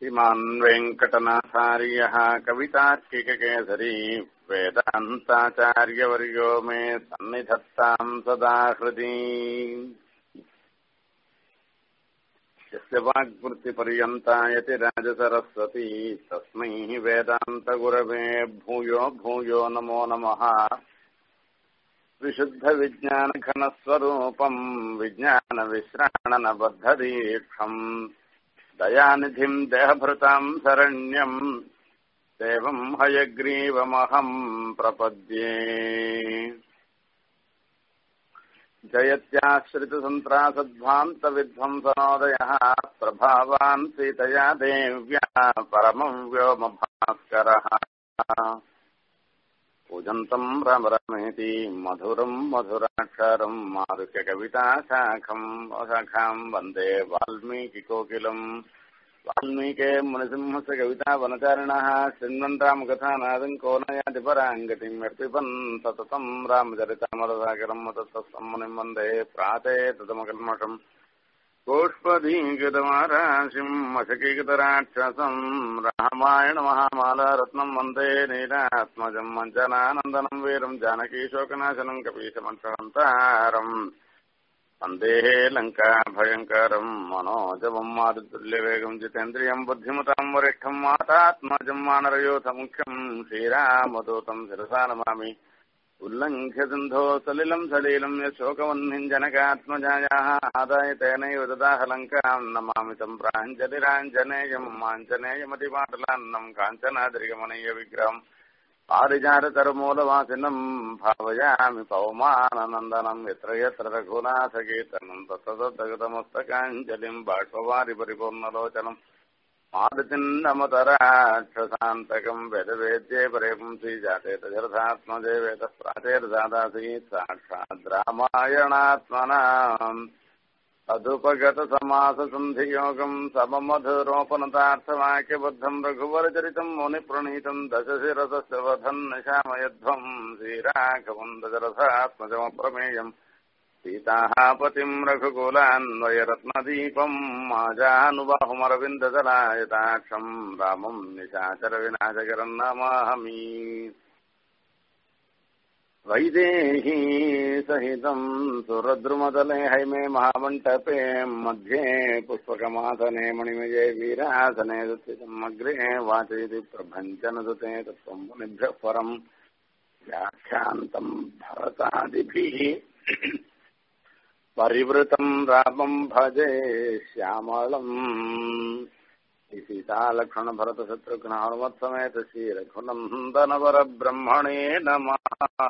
श्रीमान् वेङ्कटनाथार्यः कवितार्किककेसरी वेदान्ताचार्यवर्यो मे सन्निधत्ताम् सदा हृदि यस्य वाग्वृत्तिपर्यन्ता यति राजसरस्वती तस्मै वेदान्तगुरवे भूयो भूयो नमो नमः विशुद्धविज्ञानघनस्वरूपम् विज्ञानविश्राणनबद्धदीक्षम् दयानिधिम् देहभृताम् शरण्यम् देवम् हयग्रीवमहम् प्रपद्ये जयत्याश्रितसन्त्रासध्वान्तविध्वंसनोदयः प्रभावान् सीतया देव्या परमम् व्योमभास्करः पूजन्तम् राम रमेति मधुरम् मधुराक्षरम् मारुक्यकविताशाखम् शाखाम् वन्दे वाल्मीकिकोकिलम् वाल्मीके मुनिसिंहस्य कविता वनचारिणः शृण्वन् रामकथानादम् को नयातिपराङ्गतिम् यर्पिबन् सततम् रामचरितामरसागरम् तत्तम् वन्दे प्राते तदमकल्मषम् गोष्पदीकृतमाराशिम् अशकीकृतराक्षसम् रामायणमहामालारत्नम् वन्दे नीलात्मजम् मञ्चनानन्दनम् वीरम् जानकीशोकनाशनम् कपीशमक्षणन्तारम् वन्देः लङ्काभयङ्करम् मनोजवम् मारुतुल्यवेगम् जितेन्द्रियम् बुद्धिमताम् वरिष्ठम् मातात्मजम् मानरयोथमुख्यम् श्रीरामदूतम् शिरसा नमामि उल्लङ्घ्य सिन्धो सलिलम् सलीलम् यशोकवह्निम् जनकात्मजायाः आदाय तेनैव ददाह लङ्काम् नमामि तम् प्राञ्जलिराञ्जनेयम् माञ्जनेयमतिपाटलान्नम् काञ्चनाद्रिगमनीय विग्रहम् पारिजातकरमूलवासिनम् भावयामि पवमाननन्दनम् यत्र यत्र रघुनाथकीर्तनम् तत्तदगतमस्तकाञ्जलिम् बाष्पवारि परिपूर्णलोचनम् मारुतिन्नमतराक्षसान्तकम् वेदवेद्ये परेपुंसि जाते तजरथात्मजे वेदः प्राचेर्जादासीत् साक्षात् रामायणात्मनाम् अधुपगतसमाससन्धियोगम् सममधुरोपनतार्थवाक्यबद्धम् रघुवरचरितम् मुनिप्रणीतम् दशशिरसस्य वधन् निशामयध्वम् श्रीराघवम् दशरथात्मजमप्रमेयम् सीताः पतिम् रघुकुलान्वयरत्नदीपम् माजानुबाहुमरविन्ददलायताक्षम् रामम् निशाचरविनाशकरम् नमामि वैदेही सहितम् सुरद्रुमतले हैमे महामण्टपे मध्ये पुष्पकमासने मणिमये वीरासने दुःखितम् अग्रे वाचयति प्रभञ्चनदुते तत्त्वम् मुनिभ्यः परम् व्याख्यान्तम् भरतादिभिः परिवृतम् रामम् भजे श्यामलम् सीतालक्ष्मणभरतशत्रुघ्नानुमत्समेत श्रीरघुनन्दनवरब्रह्मणे नमः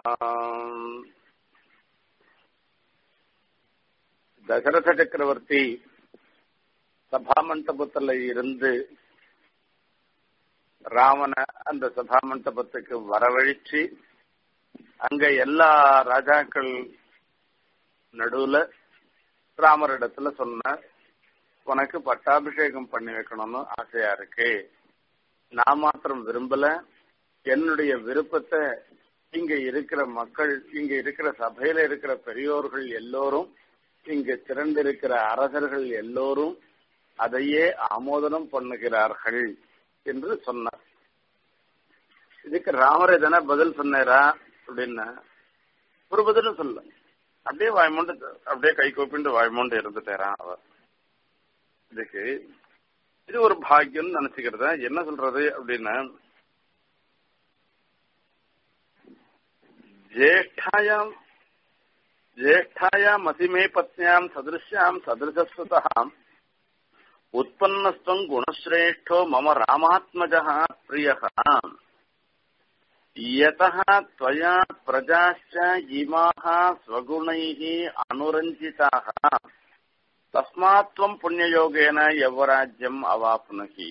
தசரத சக்கரவர்த்தி சபாமண்டபத்துல இருந்து ராமனை அந்த சபாமண்டபத்துக்கு வரவழைச்சு அங்க எல்லா ராஜாக்கள் நடுவுல ராமரிடத்துல சொன்ன உனக்கு பட்டாபிஷேகம் பண்ணி வைக்கணும்னு ஆசையா இருக்கு நான் மாத்திரம் விரும்பல என்னுடைய விருப்பத்தை இங்க இருக்கிற மக்கள் இங்க இருக்கிற சபையில இருக்கிற பெரியோர்கள் எல்லோரும் இங்க திரண்டிருக்கிற அரசர்கள் எல்லோரும் அதையே ஆமோதனம் பண்ணுகிறார்கள் என்று சொன்னார் இதுக்கு ராமர் எதனா பதில் சொன்னாரா அப்படின்னா ஒரு பதிலும் சொல்ல அப்படியே வாய்மூண்டு அப்படியே கை கூப்பிண்டு வாய்மூண்டு இருந்துட்டாரான் அவர் இதுக்கு இது ஒரு பாக்கியம் நினைச்சுக்கிறத என்ன சொல்றது அப்படின்னா ஜேஷ்டாயாம் ஜேஷ்டாயாம் அசிமே பத்னியாம் சதிருஷ்யாம் சதிருஷஸ்வதாம் உற்பன்னஸ்வம் குணஸ்ரேஷ்டோ மம ராமாத்மஜः பிரியः यतः त्वया प्रजाश्च इमाः स्वगुणैः अनुरञ्जिताः तस्मात् त्वम् पुण्ययोगेन यवराज्यम् अवाप्नुहि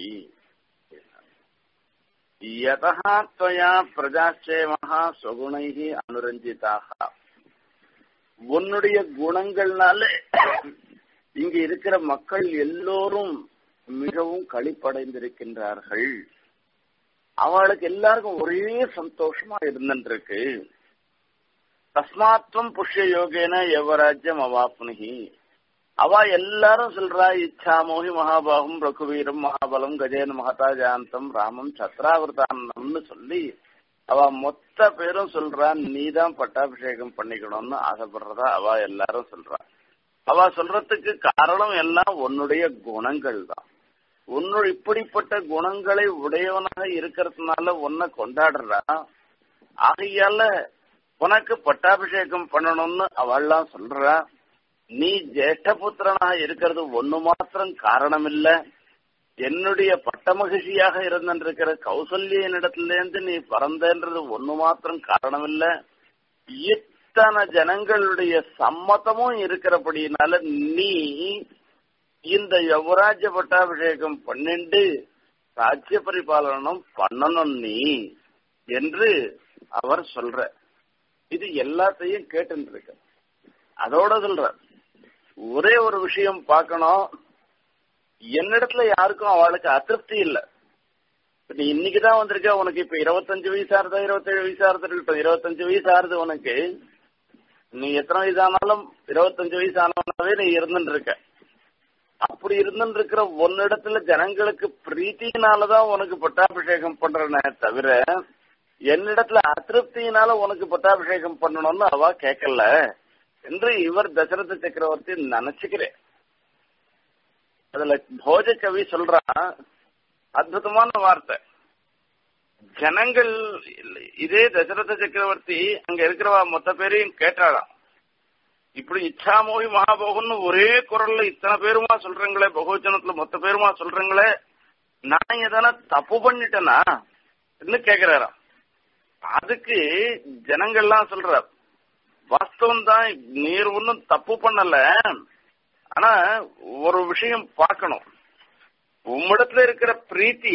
यतः त्वया प्रजाश्चेमः स्वगुणैः अनुरञ्जिताः உன்னுடைய குணங்கள்னால இங்க இருக்கிற மக்கள் எல்லோரும் மிகவும் களிப்படைந்திருக்கின்றார்கள் அவளுக்கு எல்லாருக்கும் ஒரே சந்தோஷமா இருந்துருக்கு தஸ்மாத்வம் புஷ்ய யோகேன யவராஜ்யம் அவாப்னுகி அவ எல்லாரும் சொல்றா இச்சா மோகி மகாபாகும் ரகுவீரம் மகாபலம் கஜேன மகதாஜாந்தம் ராமம் சத்ராவிரதானம்னு சொல்லி அவ மொத்த பேரும் சொல்றா நீதான் பட்டாபிஷேகம் பண்ணிக்கணும்னு ஆசைப்படுறதா அவ எல்லாரும் சொல்றா அவ சொல்றதுக்கு காரணம் எல்லாம் உன்னுடைய குணங்கள் தான் உன்னு இப்படிப்பட்ட குணங்களை உடையவனாக இருக்கிறதுனால உன்னை கொண்டாடுறா ஆகையால உனக்கு பட்டாபிஷேகம் பண்ணணும்னு அவள்லாம் சொல்றா நீ ஜேஷ்டபுத்திரனாக இருக்கிறது ஒண்ணு மாத்திரம் காரணம் இல்ல என்னுடைய பட்டமகிழ்ச்சியாக இருந்திருக்கிற கௌசல்யினிடத்திலேருந்து நீ பறந்தன்றது ஒண்ணு மாத்திரம் காரணம் இல்ல இத்தனை ஜனங்களுடைய சம்மதமும் இருக்கிறபடினால நீ இந்த யுவராஜ்ய பட்டாபிஷேகம் பண்ணிண்டு ராஜ்ய பரிபாலனம் பண்ணணும் நீ என்று அவர் சொல்ற இது எல்லாத்தையும் கேட்டு இருக்க அதோட சொல்ற ஒரே ஒரு விஷயம் பார்க்கணும் என்னிடத்துல யாருக்கும் அவளுக்கு அதிருப்தி இல்லை நீ இன்னைக்குதான் வந்திருக்க உனக்கு இப்ப இருபத்தஞ்சு வயசு ஆறுதா இருபத்தேழு வயசு ஆறுது இருக்கட்டும் இருபத்தஞ்சு வயசு ஆறுது உனக்கு நீ எத்தனை வயசு ஆனாலும் இருபத்தஞ்சு வயசு ஆனவனாவே நீ இருந்துட்டு இருக்க அப்படி இருந்துட்டு இருக்கிற உன்னிடத்துல ஜனங்களுக்கு பிரீத்தினாலதான் உனக்கு பட்டாபிஷேகம் பண்றனே தவிர என்னிடத்துல அதிருப்தியினால உனக்கு பட்டாபிஷேகம் பண்ணணும்னு அவ கேட்கல என்று இவர் தசரத சக்கரவர்த்தி நினைச்சுக்கிறேன் அதுல போஜ கவி சொல்றான் அற்புதமான வார்த்தை ஜனங்கள் இதே தசரத சக்கரவர்த்தி அங்க இருக்கிறவா மொத்த பேரையும் கேட்டாளாம் இப்படி இச்சாமோகி மகாபோகம்னு ஒரே குரல்ல இத்தனை பேருமா சொல்றீங்களே பகுவச்சனத்துல மொத்த பேருமா சொல்றீங்களே நான் எதனா தப்பு பண்ணிட்டேனா கேக்குறாராம் அதுக்கு ஜனங்கள்லாம் சொல்ற வாஸ்தவம் தான் நீர் ஒன்னும் தப்பு பண்ணல ஆனா ஒரு விஷயம் பார்க்கணும் உம்மிடத்துல இருக்கிற பிரீத்தி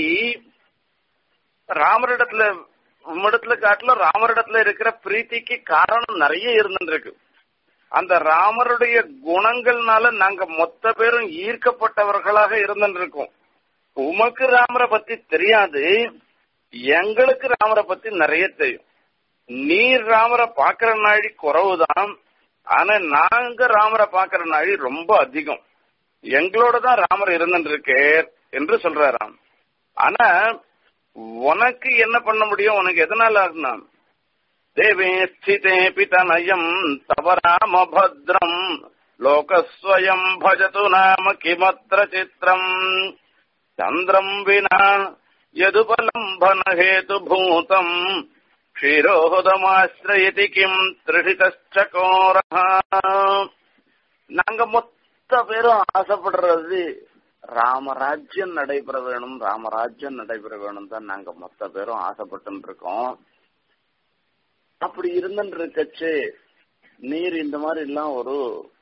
ராமரிடத்துல உம்மிடத்துல காட்டுல ராமரிடத்துல இருக்கிற பிரீத்திக்கு காரணம் நிறைய இருந்துருக்கு அந்த ராமருடைய குணங்கள்னால நாங்க மொத்த பேரும் ஈர்க்கப்பட்டவர்களாக இருந்துருக்கோம் உமக்கு ராமரை பத்தி தெரியாது எங்களுக்கு ராமரை பத்தி நிறைய தெரியும் நீர் ராமரை பாக்குற நாழி குறவுதான் ஆனா நாங்க ராமரை பாக்குற நாழி ரொம்ப அதிகம் எங்களோட தான் ராமர் இருந்துருக்கு என்று சொல்றாராம் ஆனா உனக்கு என்ன பண்ண முடியும் உனக்கு எதனால ஆகுனா தேவே ஸ்திதே பிதநயம் தவ ராம பத்ரம் லோகஸ்வயம் பஜது நாம கிமத்திர சித்திரம் சந்திரம் வினா யதுபலம்பன ஹேது பூதம் க்ஷீரோதமாசிரயதி கிம் திருஷிதோர நாங்க மொத்த பேரும் ஆசைப்படுறது ராமராஜ்யம் நடைபெற வேணும் ராமராஜ்யம் நடைபெற வேணும் தான் நாங்க மொத்த பேரும் ஆசைப்பட்டு இருக்கோம் அப்படி இருந்துட்டு இருக்கச்சு நீர் இந்த மாதிரி எல்லாம் ஒரு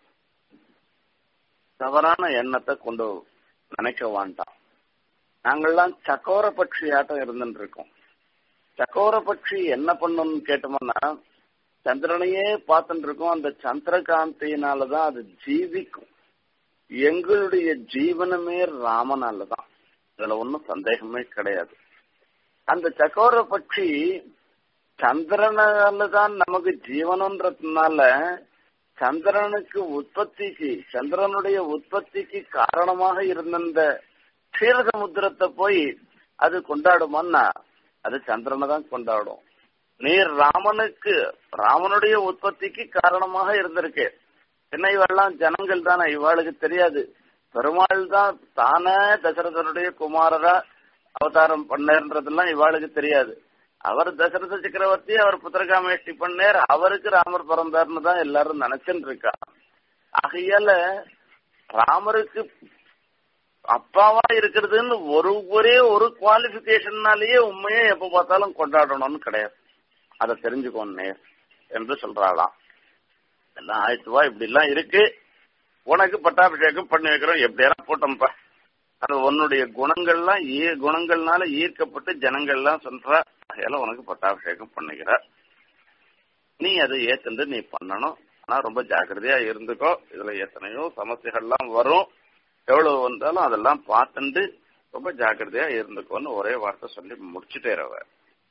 தவறான எண்ணத்தை கொண்டு நினைக்க வேண்டாம் நாங்கள்லாம் சக்கோர பட்சி ஆட்டம் இருந்துட்டு இருக்கோம் சக்கோர பட்சி என்ன பண்ணும்னு கேட்டோம்னா சந்திரனையே பார்த்துட்டு இருக்கோம் அந்த சந்திரகாந்தியினாலதான் அது ஜீவிக்கும் எங்களுடைய ஜீவனமே ராமனால தான் இதுல ஒன்றும் சந்தேகமே கிடையாது அந்த சக்கோர பட்சி சந்திரனால தான் நமக்கு ஜீவனம்ன்றதுனால சந்திரனுக்கு உற்பத்திக்கு சந்திரனுடைய உற்பத்திக்கு காரணமாக இருந்த க்ஷீரசமுத்திரத்தை போய் அது கொண்டாடுமான்னா அது சந்திரனை தான் கொண்டாடும் நீர் ராமனுக்கு ராமனுடைய உற்பத்திக்கு காரணமாக இருந்திருக்கு என்ன இவெல்லாம் ஜனங்கள் தானே இவாளுக்கு தெரியாது பெருமாள் தான் தானே தசரதனுடைய குமாரரா அவதாரம் பண்ணன்றதெல்லாம் இவாளுக்கு தெரியாது அவர் தசரத சக்கரவர்த்தி அவர் புத்திரகாமேஷ்டி பண்ணேர் அவருக்கு ராமர் பிறந்தார்னு தான் எல்லாரும் நினைச்சுட்டு இருக்கா ஆகையால ராமருக்கு அப்பாவா இருக்கிறதுன்னு ஒரு ஒரே ஒரு குவாலிபிகேஷன்னாலேயே உண்மையே எப்ப பார்த்தாலும் கொண்டாடணும்னு கிடையாது அதை தெரிஞ்சுக்கோன்னு என்று சொல்றாளாம் எல்லாம் ஆயிடுச்சுவா இப்படி எல்லாம் இருக்கு உனக்கு பட்டாபிஷேகம் பண்ணி வைக்கிறோம் எப்படியெல்லாம் போட்டோம்ப்பா அது உன்னுடைய குணங்கள்லாம் ஈ குணங்கள்னால ஈர்க்கப்பட்டு ஜனங்கள்லாம் சொல்றா அதெல்லாம் உனக்கு பட்டாபிஷேகம் பண்ணிக்கிற நீ அதை ஏத்துண்டு நீ பண்ணணும் ஆனா ரொம்ப ஜாக்கிரதையா இருந்துக்கோ இதுல எத்தனையோ சமஸ்தைகள்லாம் வரும் எவ்வளவு வந்தாலும் அதெல்லாம் பார்த்துண்டு ரொம்ப ஜாக்கிரதையா இருந்துக்கோன்னு ஒரே வார்த்தை சொல்லி முடிச்சுட்டே அவர்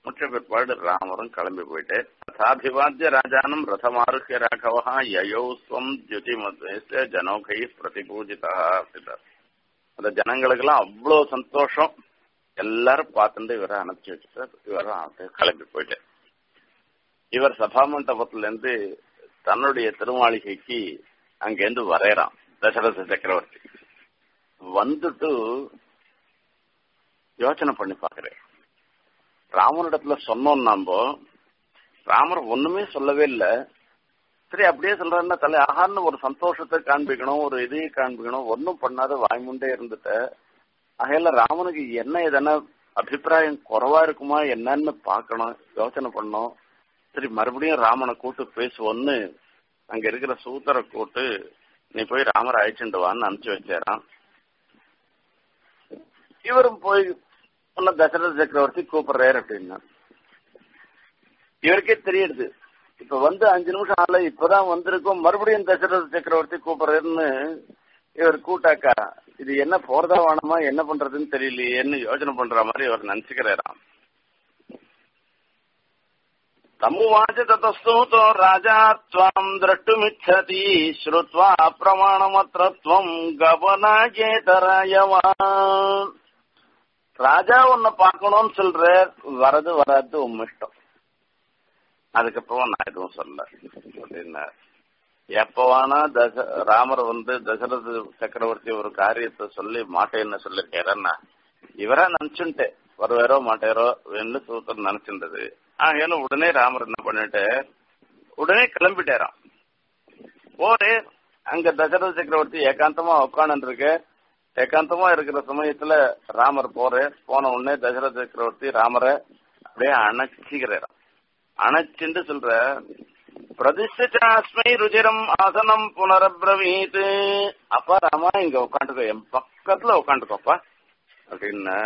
முற்ற பிற்பாடு ராமரும் கிளம்பி போயிட்டு அசாபிவாத்திய ராஜானம் ரதமாருக்கிய ராகவா யயோஸ்வம் ஜுதி மதேச ஜனோகை பிரதிபூஜிதா அப்படின்னார் அந்த ஜனங்களுக்கெல்லாம் அவ்வளோ சந்தோஷம் எல்லாரும் பார்த்துட்டு இவரை அனுப்பிச்சு வச்சுட்டார் இவரும் கிளம்பி போயிட்டு இவர் சபா மண்டபத்துல இருந்து தன்னுடைய திருமாளிகைக்கு அங்கேருந்து வரையறான் தசரத சக்கரவர்த்தி வந்துட்டு யோசனை பண்ணி பாக்குறேன் ராமனிடத்துல சொன்னோம் நாம ராமர் ஒண்ணுமே சொல்லவே இல்லை சரி அப்படியே சொல்றாருன்னா தலை ஆகான்னு ஒரு சந்தோஷத்தை காண்பிக்கணும் ஒரு இதையை காண்பிக்கணும் ஒன்னும் பண்ணாத வாய்முண்டே இருந்துட்ட ஆகையில ராமனுக்கு என்ன எதனா அபிப்பிராயம் குறைவா இருக்குமா என்னன்னு பாக்கணும் யோசனை பண்ணோம் சரி மறுபடியும் ராமனை கூட்டு பேசுவோன்னு அங்க இருக்கிற சூத்தரை கூட்டு நீ போய் ராமரை அழைச்சிட்டு வான்னு அனுப்பிச்சு வச்சாராம் இவரும் போய் உன்ன தசரத சக்கரவர்த்தி கூப்பிடுறாரு அப்படின்னா இவருக்கே தெரியுது இப்ப வந்து அஞ்சு நிமிஷம் ஆகல இப்பதான் வந்திருக்கோம் மறுபடியும் தசரத சக்கரவர்த்தி கூப்பிடுறாருன்னு இவர் கூட்டாக்கா இது என்ன போறதா வேணுமா என்ன பண்றதுன்னு தெரியலையேன்னு யோசனை பண்ற மாதிரி இவர் நினைச்சுக்கிறாராம் தமுவாச்ச தத்தஸ்தூதோ ராஜா त्वाम् द्रष्टुमिच्छति श्रुत्वा प्रमाणमत्र त्वम् கவனாஜேதராயவா ராஜா உன்னை பார்க்கணும்னு சொல்ற வரது வராது உன் இஷ்டம் அதுக்கப்புறம் நான் எதுவும் சொல்ல அப்படின்னா எப்ப வேணா தச ராமர் வந்து தசரத சக்கரவர்த்தி ஒரு காரியத்தை சொல்லி மாட்டேன்னு சொல்லிருக்காருன்னா இவரா நினைச்சுட்டேன் வருவாரோ மாட்டாரோ என்று சூத்திரம் நினைச்சிருந்தது ஆகையால உடனே ராமர் என்ன பண்ணிட்டு உடனே கிளம்பிட்டாராம் போரே அங்க தசரத சக்கரவர்த்தி ஏகாந்தமா உட்காந்து இருக்கு ஏகாந்தமா இருக்கிற சமயத்துல ராமர் போற போன உடனே தசரத சக்கரவர்த்தி ராமரை அப்படியே அணைச்சிக்கிறாராம் அணைச்சுட்டு சொல்ற பிரதிஷ்டாஸ்மை ருச்சிரம் ஆசனம் புனரபிரவீத் அப்பா ராமா இங்க உட்காந்துக்கோ என் பக்கத்துல உட்காந்துக்கோப்பா அப்படின்னு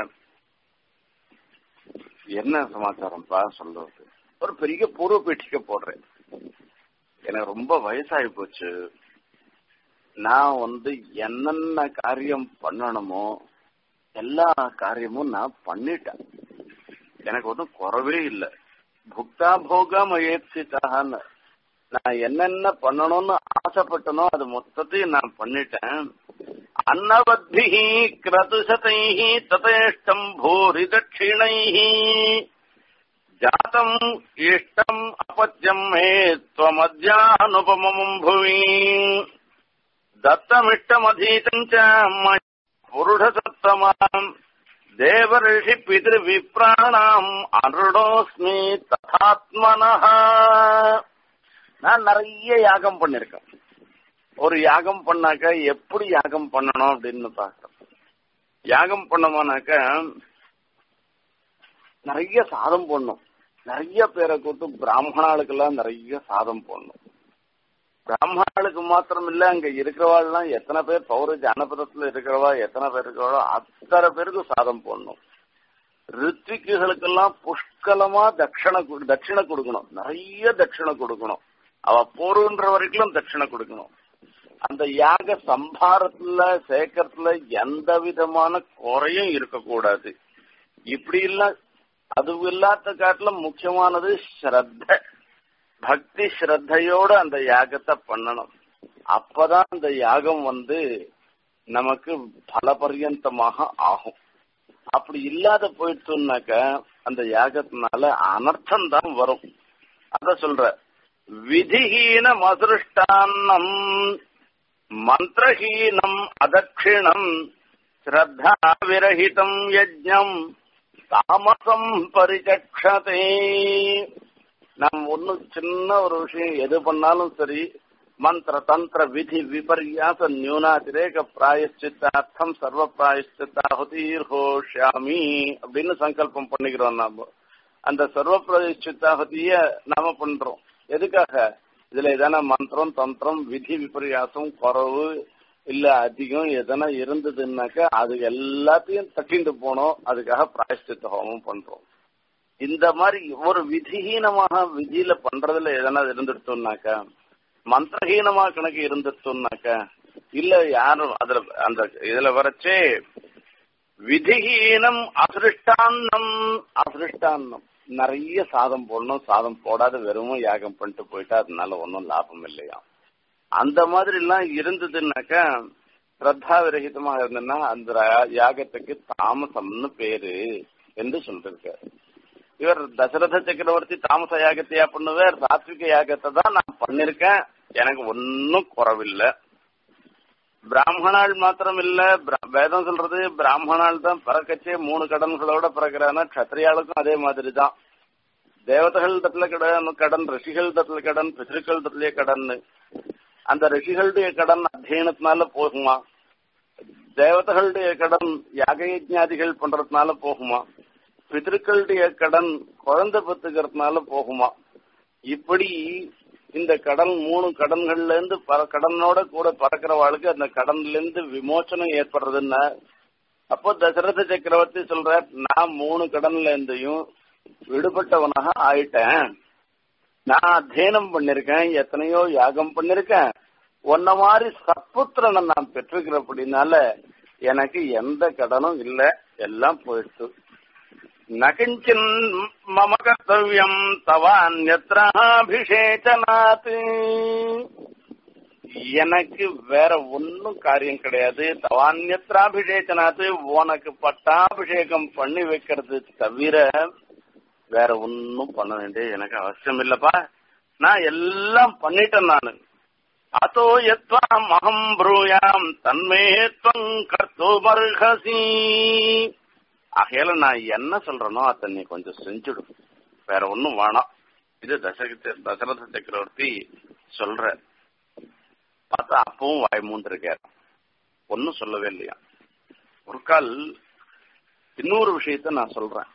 என்ன சமாச்சாரம்ப்பா சொல்றது ஒரு பெரிய பூர்வ பீட்சிக்க போடுறேன் எனக்கு ரொம்ப வயசாகி போச்சு நான் வந்து என்னென்ன காரியம் பண்ணணுமோ எல்லா காரியமும் நான் பண்ணிட்டேன் எனக்கு ஒன்றும் குறவே இல்லை புக்தா போக முயற்சித்தான்னு நான் என்னென்ன பண்ணணும்னு ஆசைப்பட்டனோ அது மொத்தத்தையும் நான் பண்ணிட்டேன் அன்னவத்தி கிரதுசதை ததேஷ்டம் பூரி தட்சிணை ஜாத்தம் இஷ்டம் அபத்தியம் மே त्वमद्यानुपमम् भुवि दत्तमिष्टमधीतम् च पुरुषसत्तमाम् தேவரிஷி பிதிருவிப்ராணாம் அருடோஸ்மி ததாத்மனஹ நான் நிறைய யாகம் பண்ணிருக்கேன் ஒரு யாகம் பண்ணாக்க எப்படி யாகம் பண்ணணும் அப்படின்னு பாக்குறேன் யாகம் பண்ணோம்னாக்க நிறைய சாதம் போடணும் நிறைய பேரை கூட்டு பிராமணாளுக்கெல்லாம் நிறைய சாதம் போடணும் பிராமணாளுக்கு மாத்திரம் இல்ல அங்க இருக்கிறவாள்லாம் எத்தனை பேர் பௌர ஜனபதத்துல இருக்கிறவா எத்தனை பேர் இருக்கிறவளோ அத்தனை பேருக்கு சாதம் போடணும் ரித்விக்குகளுக்கெல்லாம் புஷ்கலமா தட்சணை தட்சிணை கொடுக்கணும் நிறைய தட்சிணை கொடுக்கணும் அவ போருன்ற வரைக்கும் தட்சிணை கொடுக்கணும் அந்த யாக சம்பாரத்துல சேர்க்கறதுல எந்த விதமான குறையும் இருக்கக்கூடாது இப்படி இல்ல அது இல்லாத காட்டிலும் முக்கியமானது ஸ்ரத்த பக்தி ஸ்ரத்தையோட அந்த யாகத்தை பண்ணணும் அப்பதான் அந்த யாகம் வந்து நமக்கு பலபரியந்தமாக ஆகும் அப்படி இல்லாத போயிடுச்சுனாக்க அந்த யாகத்தினால அனர்த்தம் தான் வரும் அத சொல்ற விதிஹீனம் அதிருஷ்டான்னம் மந்திரஹீனம் அதட்சிணம் ஸ்ரத்தா விரஹிதம் யஜ்ஞம் தாமசம் பரிச்சக்ஷதே நாம் ஒண்ணு சின்ன ஒரு விஷயம் எது பண்ணாலும் சரி மந்திர தந்திர விதி விபர்யாச நியூனாதிரேக பிராயஷ்சித்தார்த்தம் சர்வ பிராயஷ்சித்தாகுதீர்ஹோஷாமி அப்படின்னு சங்கல்பம் பண்ணிக்கிறோம் நாம அந்த சர்வ பிராயஷ்சித்தாகுதிய நாம பண்றோம் எதுக்காக இதுல எதனா மந்திரம் தந்திரம் விதி விபர்யாசம் குறவு இல்ல அதிகம் எதனா இருந்ததுன்னாக்க அது எல்லாத்தையும் தட்டிண்டு போனோம் அதுக்காக பிராயஷ்சித்த ஹோமம் பண்றோம் இந்த மாதிரி ஒரு விதிஹீனமாக விதியில பண்றதுல எதனா இருந்துட்டோம்னாக்கா மந்திரஹீனமா கணக்கு இருந்துட்டோம்னாக்கா இல்ல யாரும் அதுல அந்த இதுல வரைச்சே விதிஹீனம் அசிருஷ்டான்னம் அசிருஷ்டான்னம் நிறைய சாதம் போடணும் சாதம் போடாத வெறும் யாகம் பண்ணிட்டு போயிட்டா அதனால ஒன்றும் லாபம் இல்லையா அந்த மாதிரி எல்லாம் இருந்ததுன்னாக்கா ஸ்ரத்தா விரகிதமா இருந்ததுன்னா அந்த யாகத்துக்கு தாமசம்னு பேரு என்று சொல்லிருக்காரு இவர் தசரத சக்கரவர்த்தி தாமச யாகத்தையா பண்ணுவார் சாத்விக யாகத்தை தான் நான் பண்ணிருக்கேன் எனக்கு ஒன்னும் குறவில்லை பிராமணாள் மாத்திரம் இல்ல வேதம் சொல்றது பிராமணாள் தான் பிறக்கச்சே மூணு கடன்களோட பிறக்கிறானா கத்திரியாளுக்கும் அதே மாதிரி தான் தேவதைகள் தட்டுல கடன் கடன் ரிஷிகள் தட்டுல கடன் பிசிறுக்கள் தட்டுலயே கடன் அந்த ரிஷிகளுடைய கடன் அத்தியனத்தினால போகுமா தேவதைகளுடைய கடன் யாக யஜ்ஞாதிகள் பண்றதுனால போகுமா பிதற்களுடைய கடன் குழந்தை பத்துக்கிறதுனால போகுமா இப்படி இந்த கடன் மூணு கடன்கள்ல இருந்து கடனோட கூட பறக்கிறவாளுக்கு அந்த கடன்ல இருந்து விமோச்சனம் ஏற்படுறதுன்னா அப்போ தசரத சக்கரவர்த்தி சொல்ற நான் மூணு கடன்ல இருந்தையும் விடுபட்டவனாக ஆயிட்டேன் நான் அத்தியனம் பண்ணிருக்கேன் எத்தனையோ யாகம் பண்ணிருக்கேன் உன்ன மாதிரி சத்புத்திரனை நான் பெற்றிருக்கிறபடினால எனக்கு எந்த கடனும் இல்ல எல்லாம் போயிடுச்சு நகிஞ்சின் மம கர்த்தவியம் தவான்யத்ராபிஷேச்சனாத் எனக்கு வேற ஒன்னும் காரியம் கிடையாது தவான்யத்ராபிஷேச்சனாத் உனக்கு பட்டாபிஷேகம் பண்ணி வைக்கிறது தவிர வேற ஒன்னும் பண்ண வேண்டிய எனக்கு அவசியம் இல்லப்பா நான் எல்லாம் பண்ணிட்டேன் நானு அதோ எத்வாம் அகம் ப்ரூயாம் தன்மே துவம் கர்த்தோமர்ஹசி ஆகையால நான் என்ன சொல்றேனோ அதை நீ கொஞ்சம் செஞ்சுடு வேற ஒன்னும் வேணாம் இது தசரத தசரத சக்கரவர்த்தி சொல்ற பார்த்தா அப்பவும் வாய் மூன்று இருக்காரு ஒன்னும் சொல்லவே இல்லையா ஒரு கால் இன்னொரு விஷயத்த நான் சொல்றேன்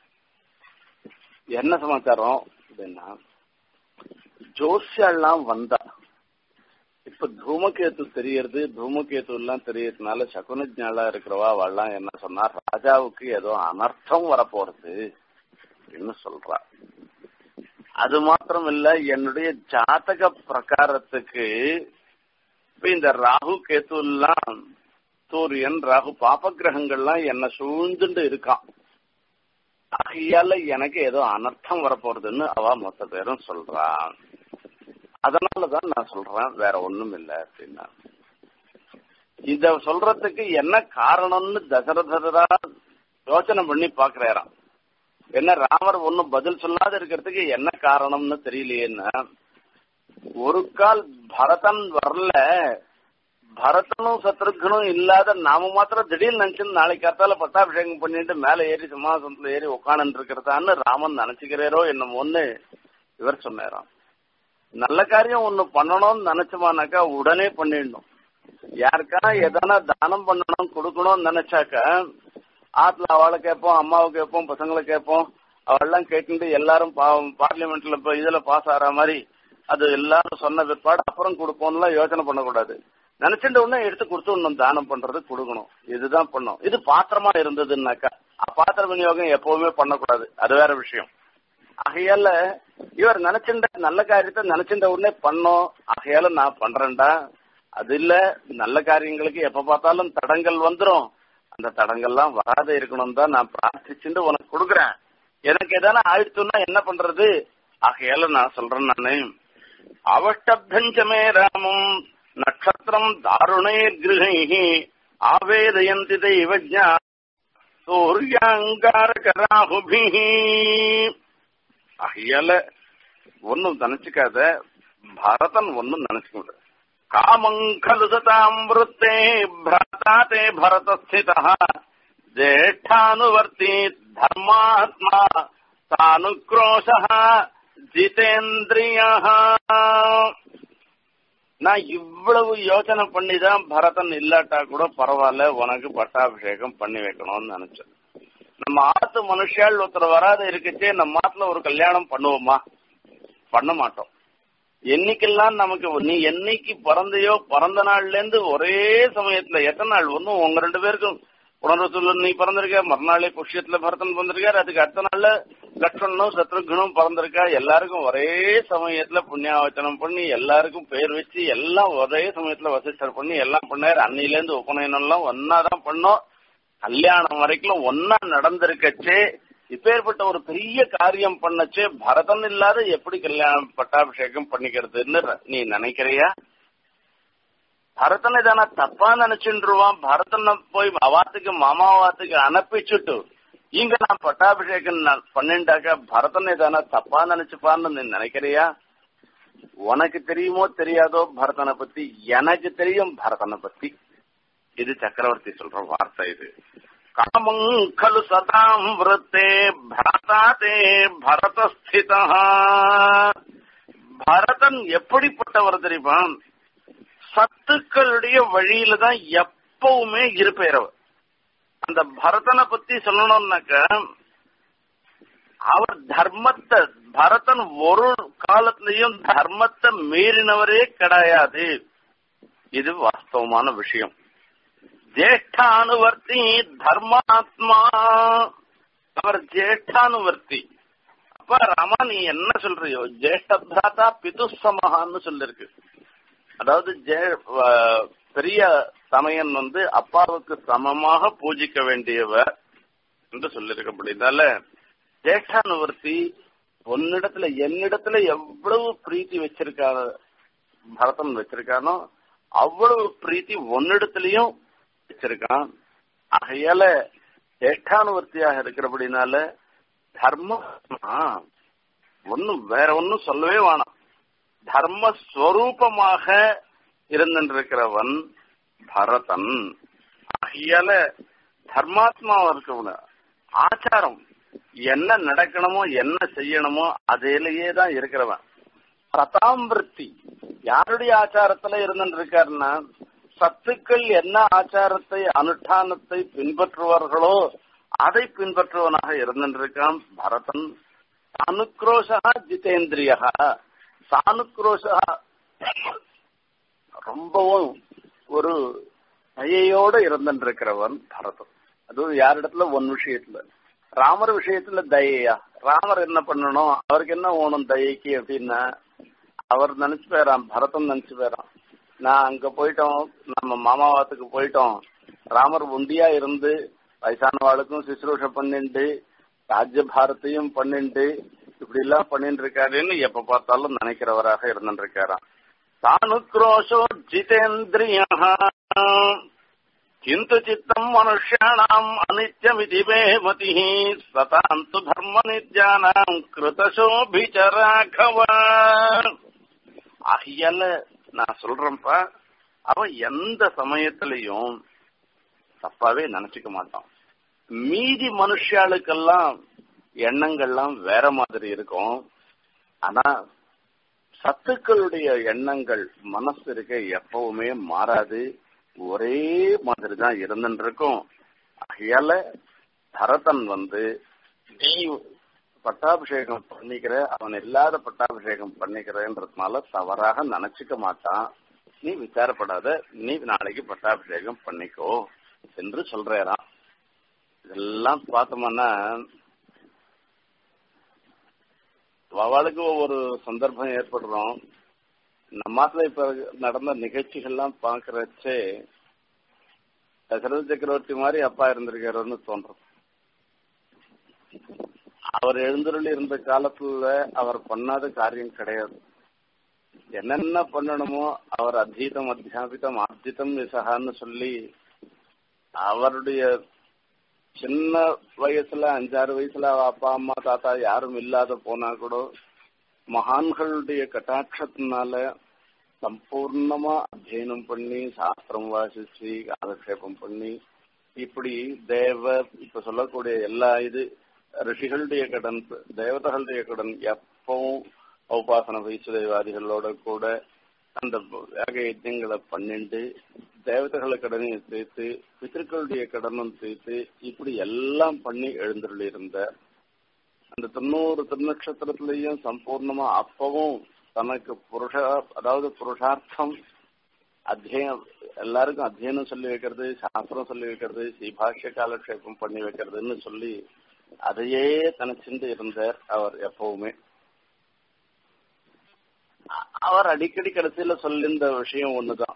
என்ன சமாச்சாரம் அப்படின்னா ஜோசியெல்லாம் வந்தா இப்ப தூமகேத்து தெரியறது தூமகேத்து எல்லாம் தெரியறதுனால சகுனஜாலா இருக்கிறவா அவள்லாம் என்ன சொன்னா ராஜாவுக்கு ஏதோ அனர்த்தம் வரப்போறது அப்படின்னு சொல்றா அது மாத்திரம் இல்ல என்னுடைய ஜாதக பிரகாரத்துக்கு இப்ப இந்த ராகு கேத்து எல்லாம் சூரியன் ராகு பாப கிரகங்கள்லாம் என்ன சூழ்ந்துட்டு இருக்கான் ஆகையால எனக்கு ஏதோ அனர்த்தம் வரப்போறதுன்னு அவ மொத்த பேரும் சொல்றான் அதனாலதான் நான் சொல்றேன் வேற ஒண்ணும் இல்ல அப்படின்னா இத சொல்றதுக்கு என்ன காரணம்னு தசரதரா யோசனை பண்ணி பாக்குறாராம் என்ன ராமர் ஒன்னும் பதில் சொல்லாத இருக்கிறதுக்கு என்ன காரணம்னு தெரியலையேன்னா ஒரு கால் பரதன் வரல பரதனும் சத்ருகனும் இல்லாத நாம மாத்திரம் திடீர்னு நினைச்சு நாளைக்கு காத்தால பட்டாபிஷேகம் பண்ணிட்டு மேல ஏறி சிம்மாசனத்துல ஏறி உட்காந்து இருக்கிறதான்னு ராமன் நினைச்சுக்கிறேரோ என்னமோன்னு இவர் சொன்னாராம் நல்ல காரியம் ஒண்ணு பண்ணணும்னு நினைச்சோமானாக்கா உடனே பண்ணிடணும் யாருக்கா எதனா தானம் பண்ணணும் கொடுக்கணும்னு நினைச்சாக்கா ஆத்துல அவளை கேட்போம் அம்மாவை கேட்போம் பசங்களை கேட்போம் அவெல்லாம் கேட்டுட்டு எல்லாரும் பார்லிமெண்ட்ல இப்ப இதுல பாஸ் ஆற மாதிரி அது எல்லாரும் சொன்ன பிற்பாடு அப்புறம் கொடுப்போம்லாம் யோசனை பண்ணக்கூடாது நினைச்சிட்ட உடனே எடுத்து கொடுத்துடணும் தானம் பண்றது கொடுக்கணும் இதுதான் பண்ணும் இது பாத்திரமா இருந்ததுன்னாக்கா பாத்திர விநியோகம் எப்பவுமே பண்ணக்கூடாது அது வேற விஷயம் ஆகையால இவர் நினைச்சிருந்த நல்ல காரியத்தை நினைச்சிருந்த உடனே பண்ணோம் ஆகையால நான் பண்றேன்டா அது இல்ல நல்ல காரியங்களுக்கு எப்ப பார்த்தாலும் தடங்கள் வந்துரும் அந்த தடங்கள்லாம் வராத இருக்கணும் தான் நான் பிரார்த்திச்சுட்டு உனக்கு கொடுக்குறேன் எனக்கு எதனா ஆயிடுச்சுன்னா என்ன பண்றது ஆகையால நான் சொல்றேன் நானு அவஷ்டப்தஞ்சமே ராமம் நட்சத்திரம் தாருணை கிருகை ஆவேதயந்தி தெய்வஜா சூர்யாங்காரகராகுபி ஆகையால ஒன்னும் நினைச்சுக்காத பரதன் ஒன்னும் நினைச்சுக்க காமம் खलु सताम् वृत्ते भ्राता ते भरतस्थितः ज्येष्ठानुवर्ती धर्मात्मा सानुक्रोशः ஜிதேந்திரியா நான் இவ்வளவு யோசனை பண்ணிதான் பரதன் இல்லாட்டா கூட பரவாயில்ல உனக்கு பட்டாபிஷேகம் பண்ணி வைக்கணும்னு நினைச்சேன் நம்ம ஆத்து மனுஷால் ஒருத்தர் வராத இருக்கச்சே நம்ம ஆத்துல ஒரு கல்யாணம் பண்ணுவோமா பண்ண மாட்டோம் என்னைக்கெல்லாம் நமக்கு நீ என்னைக்கு பிறந்தையோ பிறந்த நாள்ல இருந்து ஒரே சமயத்துல எத்தனை நாள் ஒன்னும் உங்க ரெண்டு பேருக்கும் புனர்வசூல நீ பிறந்திருக்க மறுநாளே புஷ்யத்துல பரதன் பிறந்திருக்காரு அதுக்கு அடுத்த நாள்ல லட்சணனும் சத்ருகனும் பிறந்திருக்கா எல்லாருக்கும் ஒரே சமயத்துல புண்ணியாவச்சனம் பண்ணி எல்லாருக்கும் பேர் வச்சு எல்லாம் ஒரே சமயத்துல வசிஷ்டர் பண்ணி எல்லாம் பண்ணாரு அன்னில இருந்து உபநயனம் எல்லாம் ஒன்னாதான் பண்ணோம் கல்யாணம் வரைக்கும் ஒன்னா நடந்திருக்கச்சே இப்பேற்பட்ட ஒரு பெரிய காரியம் பண்ணச்சே பரதன் இல்லாத எப்படி கல்யாணம் பட்டாபிஷேகம் பண்ணிக்கிறதுன்னு நீ நினைக்கிறியா பரதனை தானே தப்பா நினைச்சுருவான் பரதனை போய் அவாத்துக்கு மாமாவாத்துக்கு அனுப்பிச்சுட்டு இங்க நான் பட்டாபிஷேகம் நான் பண்ணிண்டாக்க பரதனை தானே தப்பா நினைச்சுப்பான்னு நீ நினைக்கிறியா உனக்கு தெரியுமோ தெரியாதோ பரதனை பத்தி எனக்கு தெரியும் பரதனை பத்தி இது சக்கரவர்த்தி சொல்ற வார்த்தை இது காமம் खलु சதாம் விருத்தே பரதா தே பரதஸ்தித பரதன் எப்படிப்பட்டவர் தெரியுமா சத்துக்களுடைய வழியில தான் எப்பவுமே இருப்பேறவர் அந்த பரதனை பத்தி சொல்லணும்னாக்க அவர் தர்மத்தை பரதன் ஒரு காலத்திலையும் தர்மத்தை மீறினவரே கிடையாது இது வாஸ்தவமான விஷயம் ஜேஷ்டானுவர்த்தி தர்மாத்மா அவர் ஜேஷ்டானுவர்த்தி அப்ப ராமா நீ என்ன சொல்றியோ ஜேஷ்ட பிராதா பிது சமஹான்னு சொல்லிருக்கு அதாவது ஜே பெரிய சமயன் வந்து அப்பாவுக்கு சமமாக பூஜிக்க வேண்டியவர் என்று சொல்லியிருக்க அப்படின்னால ஜேஷ்டானுவர்த்தி உன்னிடத்துல என்னிடத்துல எவ்வளவு பிரீத்தி வச்சிருக்கான பரதன் வச்சிருக்கானோ அவ்வளவு பிரீத்தி ஒன்னிடத்திலையும் வச்சிருக்கான் ஆகையால ஜேஷ்டானுவர்த்தியாக இருக்கிறபடினால தர்மம் ஒன்னும் வேற ஒன்னும் சொல்லவே வேணாம் தர்மஸ்வரூபமாக இருந்திருக்கிறவன் பரதன் ஆகையால தர்மாத்மாவா இருக்கவன ஆச்சாரம் என்ன நடக்கணுமோ என்ன செய்யணுமோ அதிலேயே தான் இருக்கிறவன் சதாம்பிருத்தி யாருடைய ஆச்சாரத்துல இருந்துருக்காருன்னா சத்துக்கள் என்ன ஆச்சாரத்தை அனுஷ்டானத்தை பின்பற்றுவார்களோ அதை பின்பற்றுவனாக இருந்திருக்கான் பரதன் சானுக்ரோஷா ஜிதேந்திரியா சானுக்ரோஷா ரொம்பவும் ஒரு தயையோட இருந்திருக்கிறவன் பரதன் அதுவும் யாரிடத்துல ஒன் விஷயத்துல ராமர் விஷயத்துல தயையா ராமர் என்ன பண்ணணும் அவருக்கு என்ன ஓணும் தயைக்கு அப்படின்னா அவர் நினைச்சு போயிறான் பரதன் நினைச்சு போயிறான் நான் அங்க போயிட்டோம் நம்ம மாமாவாத்துக்கு போயிட்டோம் ராமர் உண்டியா இருந்து வயசானவாளுக்கும் சுசுரூஷ பண்ணிண்டு ராஜ்ய பாரத்தையும் பண்ணிண்டு இப்படி எல்லாம் பண்ணிட்டு இருக்காருன்னு எப்ப பார்த்தாலும் நினைக்கிறவராக இருந்துட்டு இருக்காராம் சானுக்ரோஷோ ஜிதேந்திரிய கிந்து சித்தம் மனுஷியாணாம் அனித்யமிதி மதி சதாந்து தர்ம நித்யானாம் கிருதசோபிச்சராகவ ஆகியால நான் சொல்றேன்ப்பா அவன் எந்த சமயத்திலையும் தப்பாவே நினைச்சுக்க மாட்டான் மீதி மனுஷாளுக்கெல்லாம் எண்ணங்கள்லாம் வேற மாதிரி இருக்கும் ஆனா சத்துக்களுடைய எண்ணங்கள் மனசு இருக்க எப்பவுமே மாறாது ஒரே மாதிரி தான் இருந்துட்டு இருக்கும் ஆகையால பரதன் வந்து நீ பட்டாபிஷேகம் பண்ணிக்கிற அவன் இல்லாத பட்டாபிஷேகம் பண்ணிக்கிறன்றதுனால தவறாக நினைச்சுக்க மாட்டான் நீ விசாரப்படாத நீ நாளைக்கு பட்டாபிஷேகம் பண்ணிக்கோ என்று சொல்றாராம் இதெல்லாம் பார்த்தோம்னா அவளுக்கு ஒவ்வொரு சந்தர்ப்பம் ஏற்படுறோம் நம்மாத்துல இப்ப நடந்த நிகழ்ச்சிகள்லாம் பாக்குறச்சே தசரத சக்கரவர்த்தி மாதிரி அப்பா இருந்திருக்காருன்னு தோன்றும் அவர் எழுந்தருள் இருந்த காலத்துல அவர் பண்ணாத காரியம் கிடையாது என்னென்ன பண்ணணுமோ அவர் அத்தீதம் அத்தியாபிதம் ஆர்ஜிதம் விசகான்னு சொல்லி அவருடைய சின்ன வயசுல அஞ்சாறு வயசுல அப்பா அம்மா தாத்தா யாரும் இல்லாத போனா கூட மகான்களுடைய கட்டாட்சத்தினால சம்பூர்ணமா அத்தியனம் பண்ணி சாஸ்திரம் வாசிச்சு காலக்ஷேபம் பண்ணி இப்படி தேவ இப்ப சொல்லக்கூடிய எல்லா இது ரிஷிகளுடைய கடன் தேவதைகளுடைய கடன் எப்பவும் உபாசன வைசுதேவாதிகளோட கூட அந்த யாக யஜ்யங்களை பண்ணிண்டு தேவதைகளை கடனையும் சேர்த்து பித்திருக்களுடைய கடனும் சேர்த்து இப்படி எல்லாம் பண்ணி எழுந்துள்ள இருந்த அந்த தொண்ணூறு திருநட்சத்திரத்திலையும் சம்பூர்ணமா அப்பவும் தனக்கு புருஷ அதாவது புருஷார்த்தம் அத்தியம் எல்லாருக்கும் அத்தியனம் சொல்லி வைக்கிறது சாஸ்திரம் சொல்லி வைக்கிறது ஸ்ரீபாஷ்ய காலக்ஷேபம் பண்ணி வைக்கிறதுன்னு சொல்லி அதையே தனிச்சுண்டு இருந்தார் அவர் எப்பவுமே அவர் அடிக்கடி கடைசியில சொல்லியிருந்த விஷயம் ஒண்ணுதான்